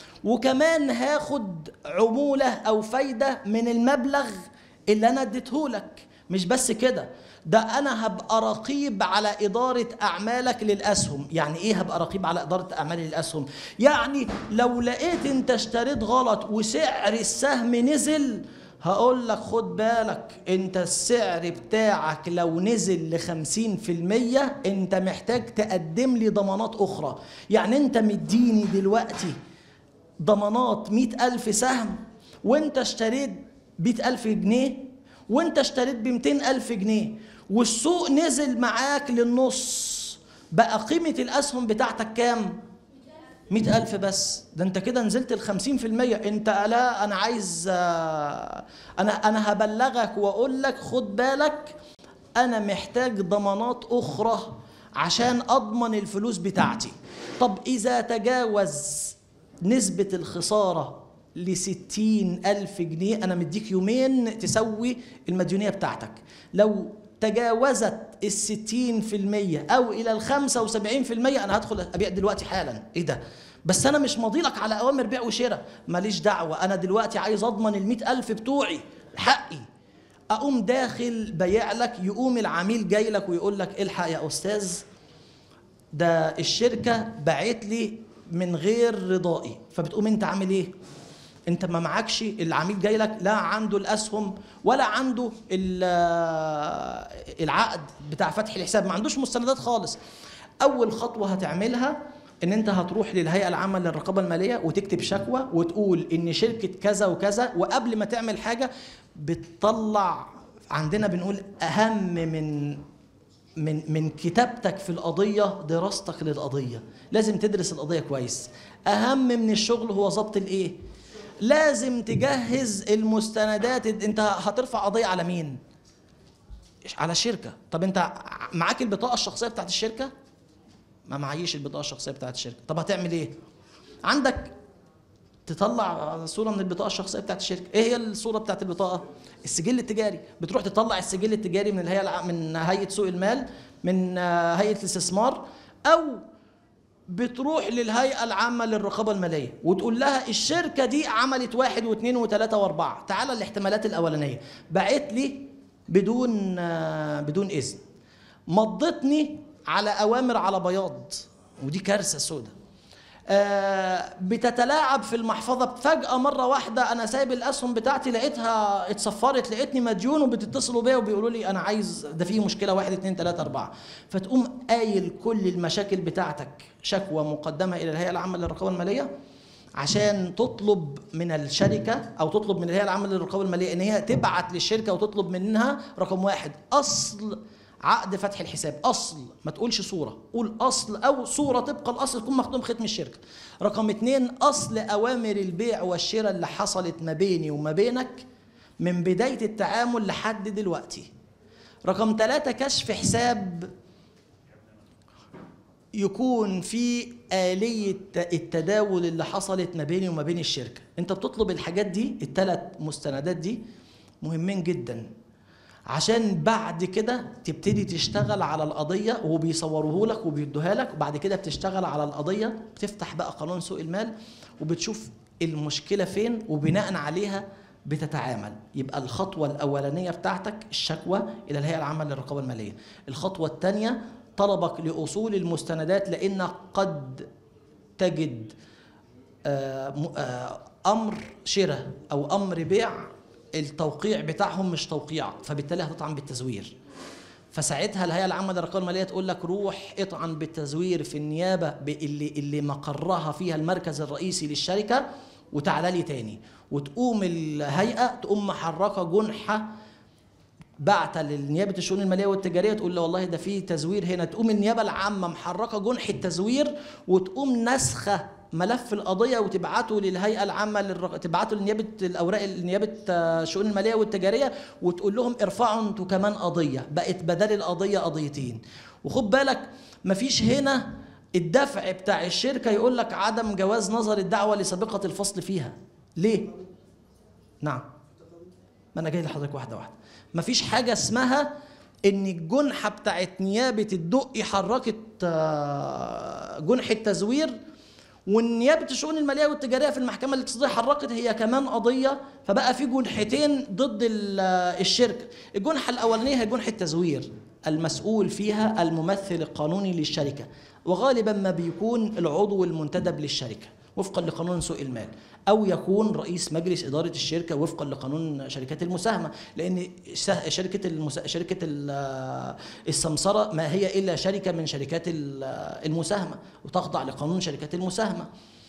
وكمان هاخد عمولة أو فايدة من المبلغ اللي أنا اديتهولك. مش بس كده ده انا هبقى رقيب على اداره اعمالك للاسهم يعني ايه هبقى رقيب على اداره اعمالي للاسهم يعني لو لقيت انت اشتريت غلط وسعر السهم نزل هقول لك خد بالك انت السعر بتاعك لو نزل لخمسين في المية انت محتاج تقدم لي ضمانات اخرى يعني انت مديني دلوقتي ضمانات مئة ألف سهم وانت اشتريت مئة ألف جنيه وانت اشتريت ب ألف جنيه والسوق نزل معاك للنص بقى قيمة الأسهم بتاعتك كام؟ مئة ألف بس ده أنت كده نزلت الخمسين في المية أنت لا أنا عايز آه، أنا أنا هبلغك وأقول لك خد بالك أنا محتاج ضمانات أخرى عشان أضمن الفلوس بتاعتي طب إذا تجاوز نسبة الخسارة لستين ألف جنيه أنا مديك يومين تسوي المديونية بتاعتك لو تجاوزت الستين في المية أو إلى الخمسة وسبعين في المية أنا هدخل أبيع دلوقتي حالا إيه ده بس أنا مش ماضيلك على أوامر بيع وشراء ماليش دعوة أنا دلوقتي عايز أضمن المئة ألف بتوعي حقي أقوم داخل بيع لك يقوم العميل جاي لك ويقول لك الحق يا أستاذ ده الشركة باعت لي من غير رضائي فبتقوم أنت عامل إيه انت ما معكش العميل جاي لك لا عنده الاسهم ولا عنده العقد بتاع فتح الحساب ما عندوش مستندات خالص اول خطوه هتعملها ان انت هتروح للهيئه العامه للرقابه الماليه وتكتب شكوى وتقول ان شركه كذا وكذا وقبل ما تعمل حاجه بتطلع عندنا بنقول اهم من من من كتابتك في القضيه دراستك للقضيه لازم تدرس القضيه كويس اهم من الشغل هو ضبط الايه لازم تجهز المستندات انت هترفع قضيه على مين على الشركه طب انت معاك البطاقه الشخصيه بتاعت الشركه ما معيش البطاقه الشخصيه بتاعت الشركه طب هتعمل ايه عندك تطلع صوره من البطاقه الشخصيه بتاعت الشركه ايه هي الصوره بتاعت البطاقه السجل التجاري بتروح تطلع السجل التجاري من الهيئه من هيئه سوق المال من هيئه الاستثمار او بتروح للهيئة العامة للرقابة المالية وتقول لها الشركة دي عملت واحد واثنين وثلاثة واربعة تعالى الاحتمالات الأولانية بعت لي بدون بدون إذن مضتني على أوامر على بياض ودي كارثة سودة آه، بتتلاعب في المحفظه فجاه مره واحده انا سايب الاسهم بتاعتي لقيتها اتصفرت لقيتني مديون وبتتصلوا بيا وبيقولوا لي انا عايز ده فيه مشكله واحد اثنين ثلاثه اربعه فتقوم قايل كل المشاكل بتاعتك شكوى مقدمه الى الهيئه العامه للرقابه الماليه عشان تطلب من الشركه او تطلب من الهيئه العامه للرقابه الماليه ان هي تبعت للشركه وتطلب منها رقم واحد اصل عقد فتح الحساب اصل ما تقولش صوره قول اصل او صوره طبق الاصل تكون مختوم ختم الشركه رقم اتنين اصل اوامر البيع والشراء اللي حصلت ما بيني وما بينك من بدايه التعامل لحد دلوقتي رقم ثلاثة كشف حساب يكون في آلية التداول اللي حصلت ما بيني وما بين الشركة انت بتطلب الحاجات دي الثلاث مستندات دي مهمين جدا عشان بعد كده تبتدي تشتغل على القضيه وبيصوروه لك وبيدوها لك وبعد كده بتشتغل على القضيه بتفتح بقى قانون سوق المال وبتشوف المشكله فين وبناء عليها بتتعامل يبقى الخطوه الاولانيه بتاعتك الشكوى الى الهيئه العامه للرقابه الماليه الخطوه الثانيه طلبك لاصول المستندات لانك قد تجد آه، آه، امر شراء او امر بيع التوقيع بتاعهم مش توقيع فبالتالي هتطعن بالتزوير فساعتها الهيئه العامه للرقابه الماليه تقول لك روح اطعن بالتزوير في النيابه اللي اللي مقرها فيها المركز الرئيسي للشركه وتعالى لي تاني وتقوم الهيئه تقوم محركه جنحه بعت للنيابه الشؤون الماليه والتجاريه تقول له والله ده في تزوير هنا تقوم النيابه العامه محركه جنح التزوير وتقوم نسخه ملف القضيه وتبعته للهيئه العامه للرق... تبعته لنيابه الاوراق نيابه الشؤون الماليه والتجاريه وتقول لهم ارفعوا انتوا كمان قضيه بقت بدل القضيه قضيتين وخد بالك مفيش هنا الدفع بتاع الشركه يقول لك عدم جواز نظر الدعوه لسابقه الفصل فيها ليه نعم ما انا جاي لحضرتك واحده واحده مفيش حاجه اسمها ان الجنحه بتاعت نيابه الدقي حركت آه، جنح التزوير والنيابه الشؤون الماليه والتجاريه في المحكمه الاقتصاديه حركت هي كمان قضيه فبقى في جنحتين ضد ال- الشركه الجنحه الاولانيه هي جنح التزوير المسؤول فيها الممثل القانوني للشركه وغالبا ما بيكون العضو المنتدب للشركه وفقا لقانون سوق المال او يكون رئيس مجلس اداره الشركه وفقا لقانون شركات المساهمه لان ش- شركه المسا... شركه ال- السمسره ما هي الا شركه من شركات ال- المساهمه وتخضع لقانون شركات المساهمه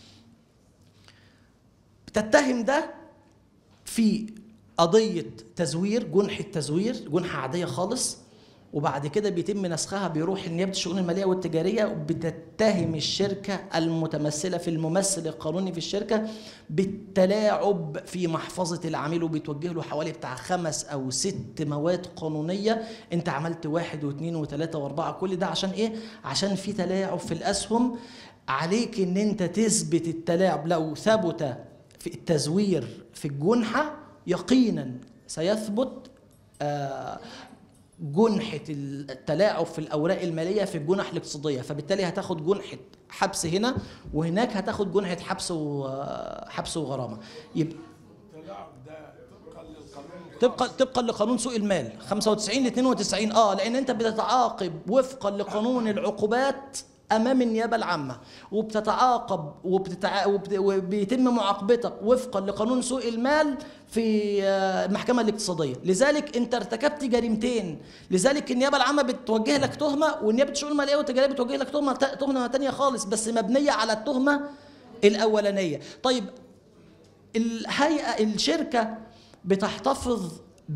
بتتهم ده في قضيه تزوير جنح التزوير جنحه عاديه خالص وبعد كده بيتم نسخها بيروح نيابه الشؤون الماليه والتجاريه وبتتهم الشركه المتمثله في الممثل القانوني في الشركه بالتلاعب في محفظه العميل وبتوجه له حوالي بتاع خمس او ست مواد قانونيه انت عملت واحد واثنين وثلاثه واربعه كل ده عشان ايه؟ عشان في تلاعب في الاسهم عليك ان انت تثبت التلاعب لو ثبت في التزوير في الجنحه يقينا سيثبت آه جنحة التلاعب في الأوراق المالية في الجنح الاقتصادية فبالتالي هتاخد جنحة حبس هنا وهناك هتاخد جنحة حبس وحبس وغرامة يبقى التلاعب ده طبقا للقانون طبقا طبقا لقانون سوق المال 95 ل 92 اه لان انت بتتعاقب وفقا لقانون العقوبات امام النيابه العامه وبتتعاقب وبتتع... وبت... وبيتم معاقبتك وفقا لقانون سوق المال في آه، المحكمه الاقتصاديه لذلك انت ارتكبت جريمتين لذلك النيابه العامه بتوجه لك تهمه والنيابه الشؤون الماليه والتجاريه بتوجه لك تهمه تهمه ثانيه خالص بس مبنيه على التهمه الاولانيه طيب الهيئه الشركه بتحتفظ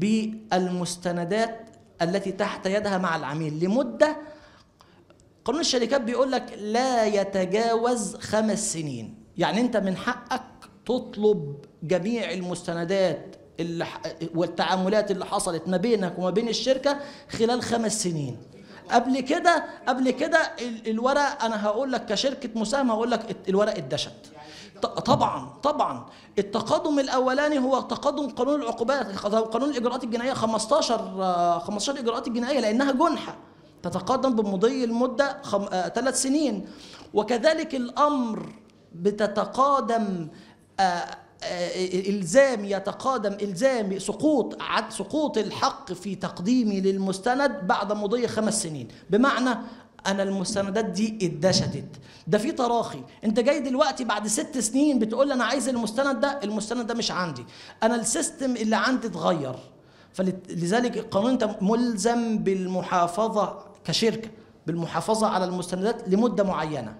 بالمستندات التي تحت يدها مع العميل لمده قانون الشركات بيقول لك لا يتجاوز خمس سنين يعني انت من حقك تطلب جميع المستندات اللي ح- والتعاملات اللي حصلت ما بينك وما بين الشركه خلال خمس سنين قبل كده قبل كده ال- الورق انا هقول لك كشركه مساهمه هقول لك الت- الورق اتدشت ط- طبعا طبعا التقادم الاولاني هو تقادم قانون العقوبات قانون الاجراءات الجنائيه 15 آه، 15 اجراءات الجنائيه لانها جنحه تتقدم بمضي المده خم... آه، ثلاث سنين وكذلك الامر بتتقادم آه، آه، الزام يتقادم الزام سقوط عد سقوط الحق في تقديمي للمستند بعد مضي خمس سنين بمعنى انا المستندات دي اتدشتت ده في تراخي انت جاي دلوقتي بعد ست سنين بتقول لي انا عايز المستند ده المستند ده مش عندي انا السيستم اللي عندي اتغير فلذلك القانون انت ملزم بالمحافظه كشركه بالمحافظه على المستندات لمده معينه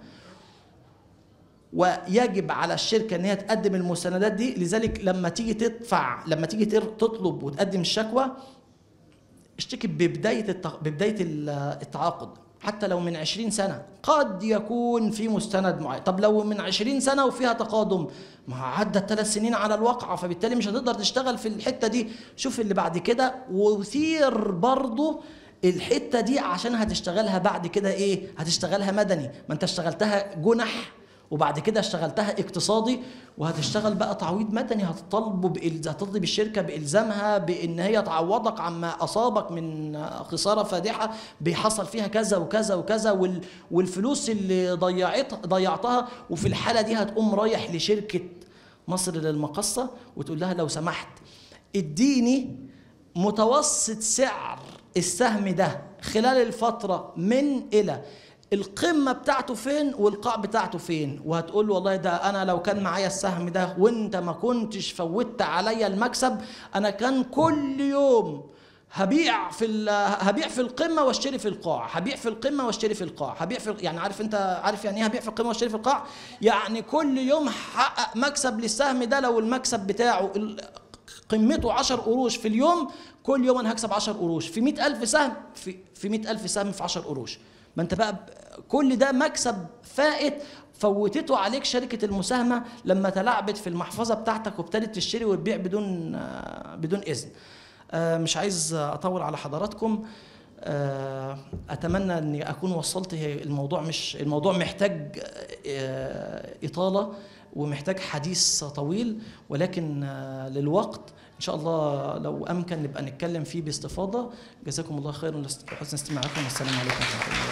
ويجب على الشركه ان هي تقدم المستندات دي لذلك لما تيجي تدفع لما تيجي تر- تطلب وتقدم الشكوى اشتكي ببدايه التق... ببدايه ال- التعاقد حتى لو من 20 سنه قد يكون في مستند معين طب لو من 20 سنه وفيها تقادم ما عدت ثلاث سنين على الواقعه فبالتالي مش هتقدر تشتغل في الحته دي شوف اللي بعد كده وثير برضه الحته دي عشان هتشتغلها بعد كده ايه هتشتغلها مدني ما انت اشتغلتها جنح وبعد كده اشتغلتها اقتصادي وهتشتغل بقى تعويض مدني هتطالبه بإلز... هتطلب الشركه بالزامها بان هي تعوضك عما اصابك من خساره فادحه بيحصل فيها كذا وكذا وكذا وال... والفلوس اللي ضيعت ضيعتها وفي الحاله دي هتقوم رايح لشركه مصر للمقصه وتقول لها لو سمحت اديني متوسط سعر السهم ده خلال الفتره من الى القمه بتاعته فين والقاع بتاعته فين وهتقول له والله ده انا لو كان معايا السهم ده وانت ما كنتش فوتت عليا المكسب انا كان كل يوم هبيع في ال- هبيع في القمه واشتري في القاع هبيع في القمه واشتري في القاع هبيع في يعني عارف انت عارف يعني ايه هبيع في القمه واشتري في القاع يعني كل يوم هحقق مكسب للسهم ده لو المكسب بتاعه ال- قيمته 10 قروش في اليوم كل يوم انا هكسب 10 قروش في 100000 سهم في في 100000 سهم في 10 قروش ما انت بقى ب- كل ده مكسب فائت فوتته عليك شركة المساهمة لما تلاعبت في المحفظة بتاعتك وابتدت تشتري وتبيع بدون آه، بدون إذن آه، مش عايز أطول على حضراتكم آه، أتمنى أني أكون وصلت هي- الموضوع مش الموضوع محتاج آه، إطالة ومحتاج حديث طويل ولكن آه، للوقت إن شاء الله لو أمكن نبقى نتكلم فيه باستفاضة جزاكم الله خيرا لحسن استماعكم والسلام عليكم ورحمة الله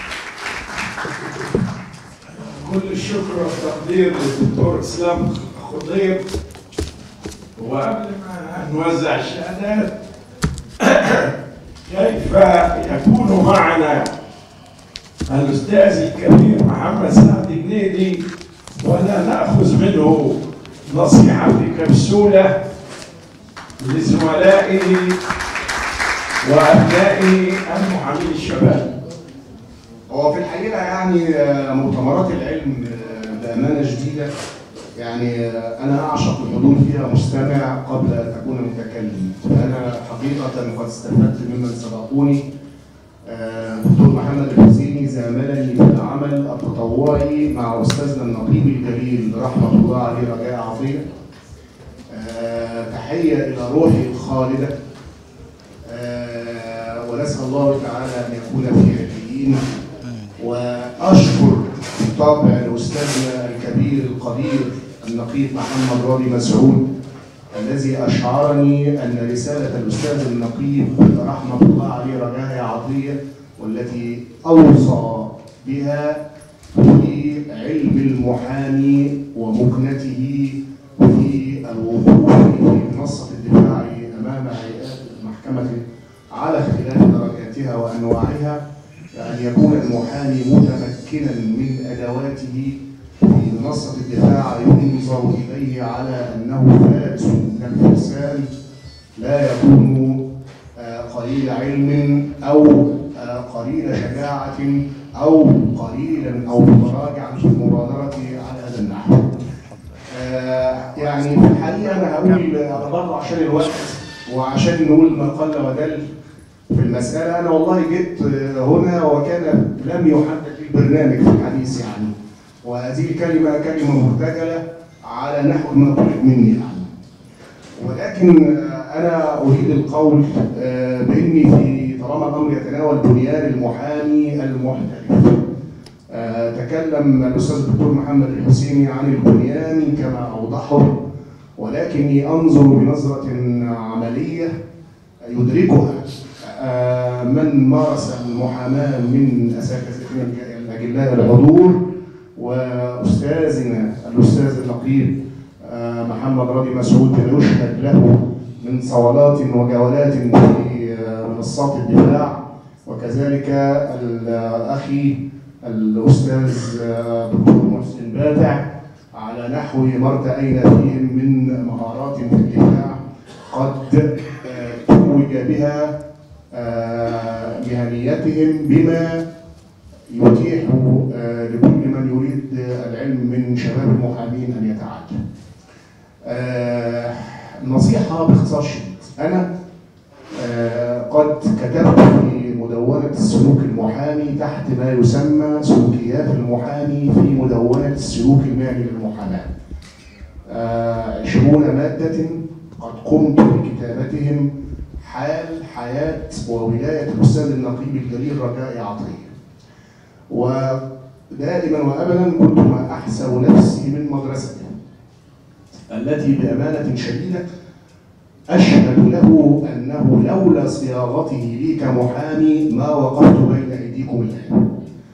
كل الشكر والتقدير للدكتور اسلام خضير وقبل ما نوزع الشهادات كيف يكون معنا الاستاذ الكبير محمد سعد جنيدي ولا ناخذ منه نصيحه في كبسوله لزملائه وابنائه المحامين الشباب هو في الحقيقه يعني آه، مؤتمرات العلم آه، بامانه شديده يعني آه، انا اعشق الحضور فيها مستمع قبل ان اكون متكلم انا حقيقه قد استفدت ممن سبقوني آه، دكتور محمد الحسيني زاملني في العمل التطوعي مع استاذنا النقيب الجليل رحمه الله عليه رجاء عطيه آه، تحيه الى روحي الخالده آه، ونسال الله تعالى ان يكون في عليين واشكر بالطبع لاستاذنا الكبير القدير النقيب محمد راضي مسعود الذي اشعرني ان رساله الاستاذ النقيب رحمه الله عليه رجاء عطيه والتي اوصى بها في علم المحامي ومكنته في الوقوف في منصه الدفاع امام هيئات المحكمه على اختلاف درجاتها وانواعها أن يكون المحامي متمكنا من أدواته في منصة الدفاع ينظر إليه على أنه فارس من الفرسان لا يكون آه، قليل علم أو آه، قليل شجاعة أو قليلا أو متراجعا في المبادرة على هذا النحو. آه، يعني في الحقيقة أنا هقول أنا برضه عشان الوقت وعشان نقول ما قل ودل في المسألة أنا والله جيت هنا وكان لم يحدد لي برنامج في الحديث يعني وهذه الكلمة كلمة مرتجلة على نحو ما طلب مني يعني ولكن آه، أنا أريد القول آه، بإني في طالما الأمر يتناول بنيان المحامي المحترف آه، تكلم الأستاذ الدكتور محمد الحسيني عن البنيان كما أوضحه ولكني أنظر بنظرة عملية يدركها آه، من مارس المحاماة من أساتذتنا الأجلاء الحضور وأستاذنا الأستاذ النقيب آه، محمد راضي مسعود بما يشهد له من صولات وجولات في آه، منصات الدفاع وكذلك الأخي الأستاذ آه، دكتور محسن باتع على نحو ما ارتأينا فيهم من مهارات في الدفاع قد آه، توج بها آه، مهنيتهم بما يتيح آه، لكل من يريد العلم من شباب المحامين ان يتعلم. آه، نصيحه باختصار شديد انا آه، قد كتبت في مدونه السلوك المحامي تحت ما يسمى سلوكيات المحامي في مدونه السلوك المهني للمحاماه. آه، عشرون مادة قد قمت بكتابتهم حال حياة وولاية الأستاذ النقيب الجليل رجاء عطية ودائما وأبدا كنت ما أحسب نفسي من مدرسته التي بأمانة شديدة أشهد له أنه لولا صياغته لي كمحامي ما وقفت بين أيديكم الآن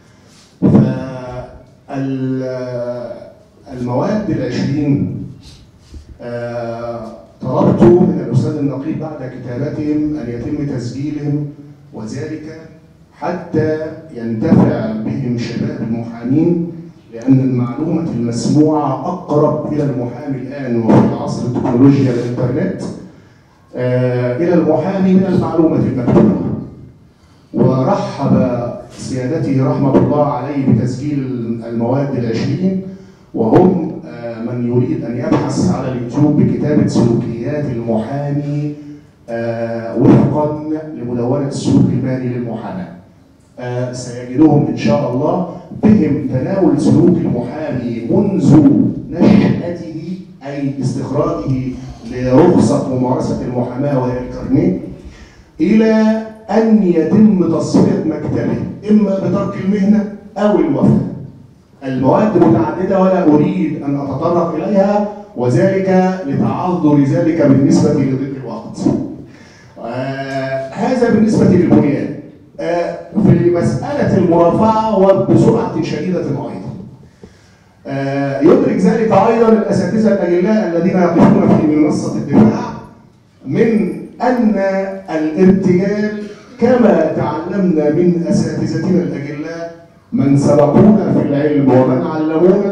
فالمواد العشرين آه، طلبت من الأستاذ النقيب بعد كتابتهم أن يتم تسجيلهم وذلك حتى ينتفع بهم شباب المحامين لأن المعلومة المسموعة أقرب إلى المحامي الآن وفي عصر التكنولوجيا الإنترنت آه، إلى المحامي من المعلومة المكتوبة ورحب سيادته رحمة الله عليه بتسجيل المواد العشرين وهم آه، من يريد أن يبحث على اليوتيوب بكتابة سلوكيات المحامي آه، وفقا لمدونة السلوك المالي للمحاماة آه، سيجدهم إن شاء الله بهم تناول سلوك المحامي منذ نشأته أي استخراجه لرخصة ممارسة المحاماة وهي الكارنيه إلى أن يتم تصفية مكتبه إما بترك المهنة أو الوفاة المواد متعددة ولا أريد أن أتطرق إليها وذلك لتعذر ذلك بالنسبة لضيق الوقت آه هذا بالنسبة للبنيان آه في مسألة المرافعة وبسرعة شديدة أيضا آه يدرك ذلك أيضا الأساتذة الأجلاء الذين يقفون في منصة الدفاع من أن الارتجال كما تعلمنا من أساتذتنا الأجلاء من سبقونا في العلم ومن علمونا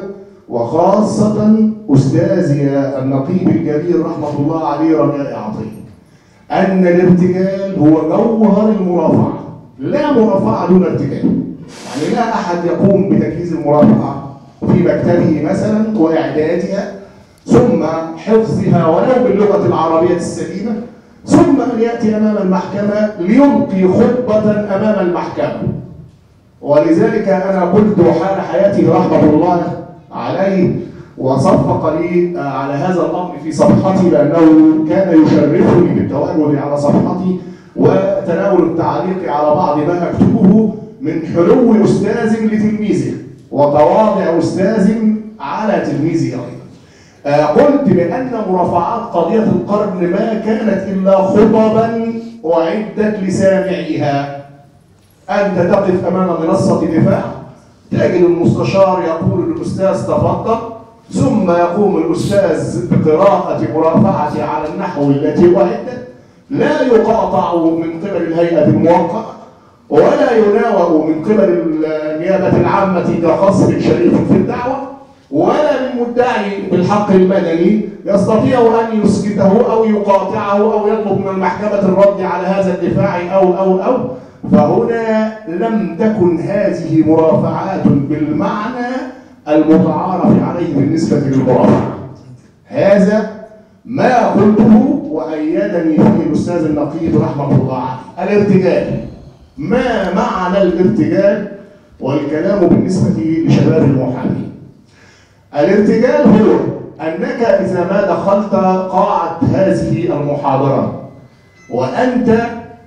وخاصة أستاذي النقيب الجليل رحمة الله عليه رجاء عطية أن الارتجال هو جوهر المرافعة لا مرافعة دون ارتجال يعني لا أحد يقوم بتجهيز المرافعة في مكتبه مثلا وإعدادها ثم حفظها ولو باللغة العربية السليمة ثم أن يأتي أمام المحكمة ليلقي خطبة أمام المحكمة ولذلك أنا قلت حال حياتي رحمة الله عليه وصفق لي على هذا الأمر في صفحتي لأنه كان يشرفني بالتواجد على صفحتي وتناول التعليق على بعض ما أكتبه من حلو أستاذ لتلميذه وتواضع أستاذ على تلميذه أيضا آه، قلت بأن مرافعات قضية القرن ما كانت إلا خطبا أعدت لسامعيها أنت تقف أمام منصة دفاع تجد المستشار يقول للأستاذ تفضل ثم يقوم الأستاذ بقراءة مرافعة على النحو التي أعدت لا يقاطع من قبل الهيئة الموقعة ولا يناوب من قبل النيابة العامة كخصم شريف في الدعوة ولا المدعي بالحق المدني يستطيع أن يسكته أو يقاطعه أو يطلب من المحكمة الرد على هذا الدفاع أو أو أو فهنا لم تكن هذه مرافعات بالمعنى المتعارف عليه بالنسبة للمرافعة هذا ما قلته وأيدني فيه الأستاذ النقيب رحمه الله عليه الارتجال ما معنى الارتجال والكلام بالنسبة لشباب المحامين الارتجال هو أنك إذا ما دخلت قاعة هذه المحاضرة وأنت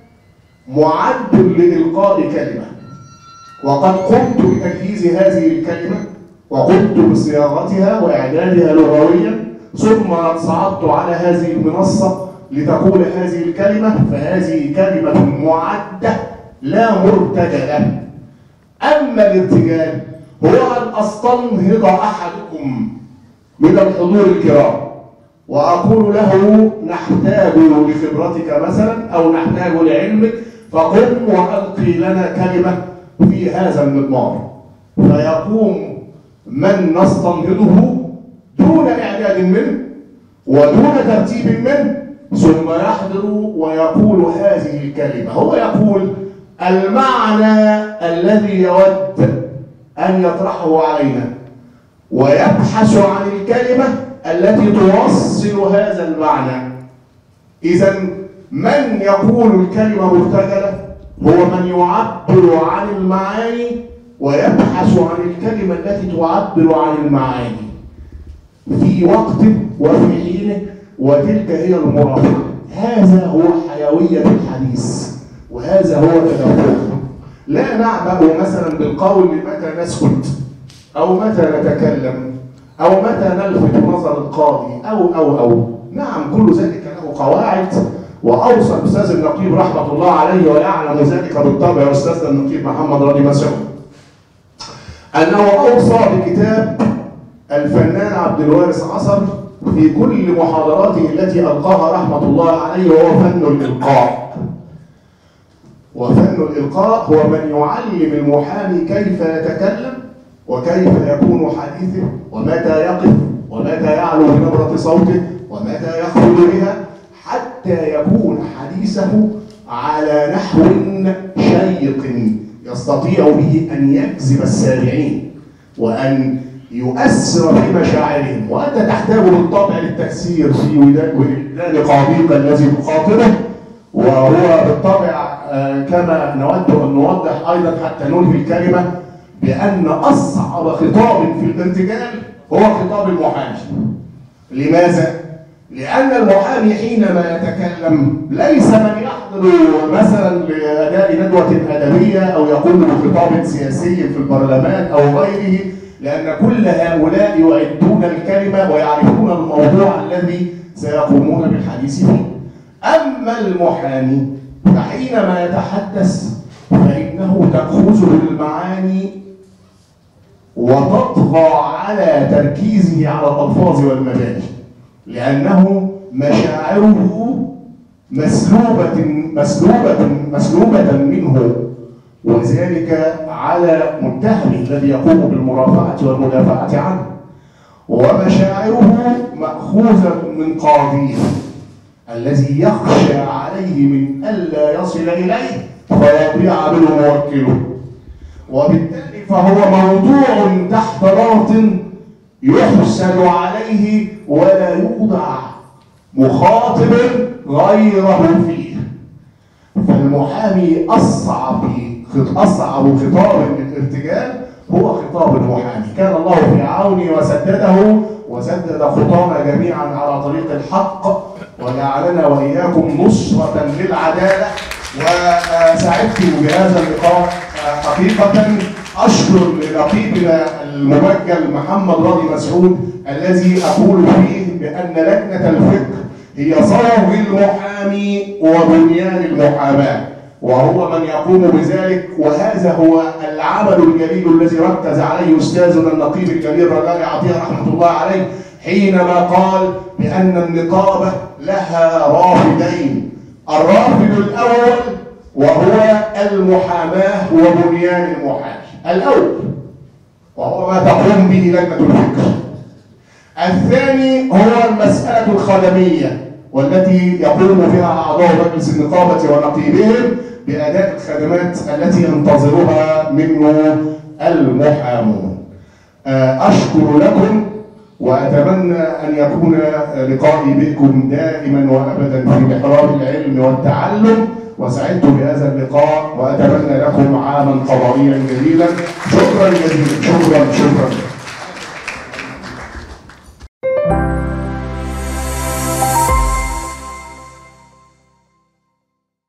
معد لإلقاء كلمة وقد قمت بتجهيز هذه الكلمة وقمت بصياغتها وإعدادها لغويا ثم صعدت على هذه المنصة لتقول هذه الكلمة فهذه كلمة معدة لا مرتجلة أما الارتجال هو أن أستنهض أحدكم من الحضور الكرام وأقول له نحتاج لخبرتك مثلا أو نحتاج لعلمك فقم وألقي لنا كلمة في هذا المضمار فيقوم من نستنهضه دون إعداد منه ودون ترتيب منه ثم يحضر ويقول هذه الكلمة هو يقول المعنى الذي يود أن يطرحه علينا ويبحث عن الكلمة التي توصل هذا المعنى إذا من يقول الكلمة مرتجلة هو من يعبر عن المعاني ويبحث عن الكلمة التي تعبر عن المعاني في وقت وفي حينه وتلك هي المرافقة هذا هو حيوية الحديث وهذا هو تدبر لا نعبأ مثلا بالقول متى نسكت أو متى نتكلم أو متى نلفت نظر القاضي أو أو أو نعم كل ذلك له قواعد وأوصى الأستاذ النقيب رحمة الله عليه ويعلم ذلك بالطبع أستاذنا النقيب محمد رضي مسعود أنه أوصى بكتاب الفنان عبد الوارث عصر في كل محاضراته التي ألقاها رحمة الله عليه وهو فن الإلقاء وفن الإلقاء هو من يعلم المحامي كيف يتكلم وكيف يكون حديثه ومتى يقف ومتى يعلو بنبرة صوته ومتى يخرج بها حتى حتى يكون حديثه على نحو شيق يستطيع به ان يجذب السامعين وان يؤثر في مشاعرهم وانت تحتاج بالطبع للتاثير في وجدان قاضيك الذي تخاطبه وهو بالطبع آه، كما نود ان نوضح ايضا حتى ننهي الكلمه بان اصعب خطاب في الارتجال هو خطاب المحامي. لماذا؟ لان المحامي حينما يتكلم ليس من يحضر مثلا لاداء ندوه ادبيه او يقوم بخطاب سياسي في البرلمان او غيره لان كل هؤلاء يعدون الكلمه ويعرفون الموضوع الذي سيقومون بالحديث فيه. أما المحامي فحينما يتحدث فإنه تأخذه المعاني وتطغى على تركيزه على الألفاظ والمباني لأنه مشاعره مسلوبة مسلوبة مسلوبة منه وذلك على متهم الذي يقوم بالمرافعة والمدافعة عنه ومشاعره مأخوذة من قاضيه الذي يخشى عليه من ألا يصل إليه فيضيع منه موكله وبالتالي فهو موضوع تحت ضغط يحسد عليه ولا يوضع مخاطب غيره فيه فالمحامي أصعب أصعب خطاب للارتجال هو خطاب المحامي كان الله في عونه وسدده وسدد خطانا جميعا على طريق الحق وجعلنا واياكم نصرة للعدالة وسعدت بهذا اللقاء حقيقة أشكر لرقيبنا المبجل محمد راضي مسعود الذي أقول فيه بأن لجنة الفقه هي صوغ المحامي وبنيان المحاماة وهو من يقوم بذلك وهذا هو العمل الجليل الذي ركز عليه استاذنا النقيب الكبير رجاء عطيه رحمه الله عليه حينما قال بان النقابه لها رافدين الرافد الاول وهو المحاماه وبنيان المحامي الاول وهو ما تقوم به لجنه الفكر الثاني هو المساله الخدميه والتي يقوم فيها اعضاء مجلس النقابه ونقيبهم باداء الخدمات التي ينتظرها منه المحامون. اشكر لكم واتمنى ان يكون لقائي بكم دائما وابدا في محراب العلم والتعلم وسعدت بهذا اللقاء واتمنى لكم عاما قضائيا جميلا شكرا جزيلا شكرا شكرا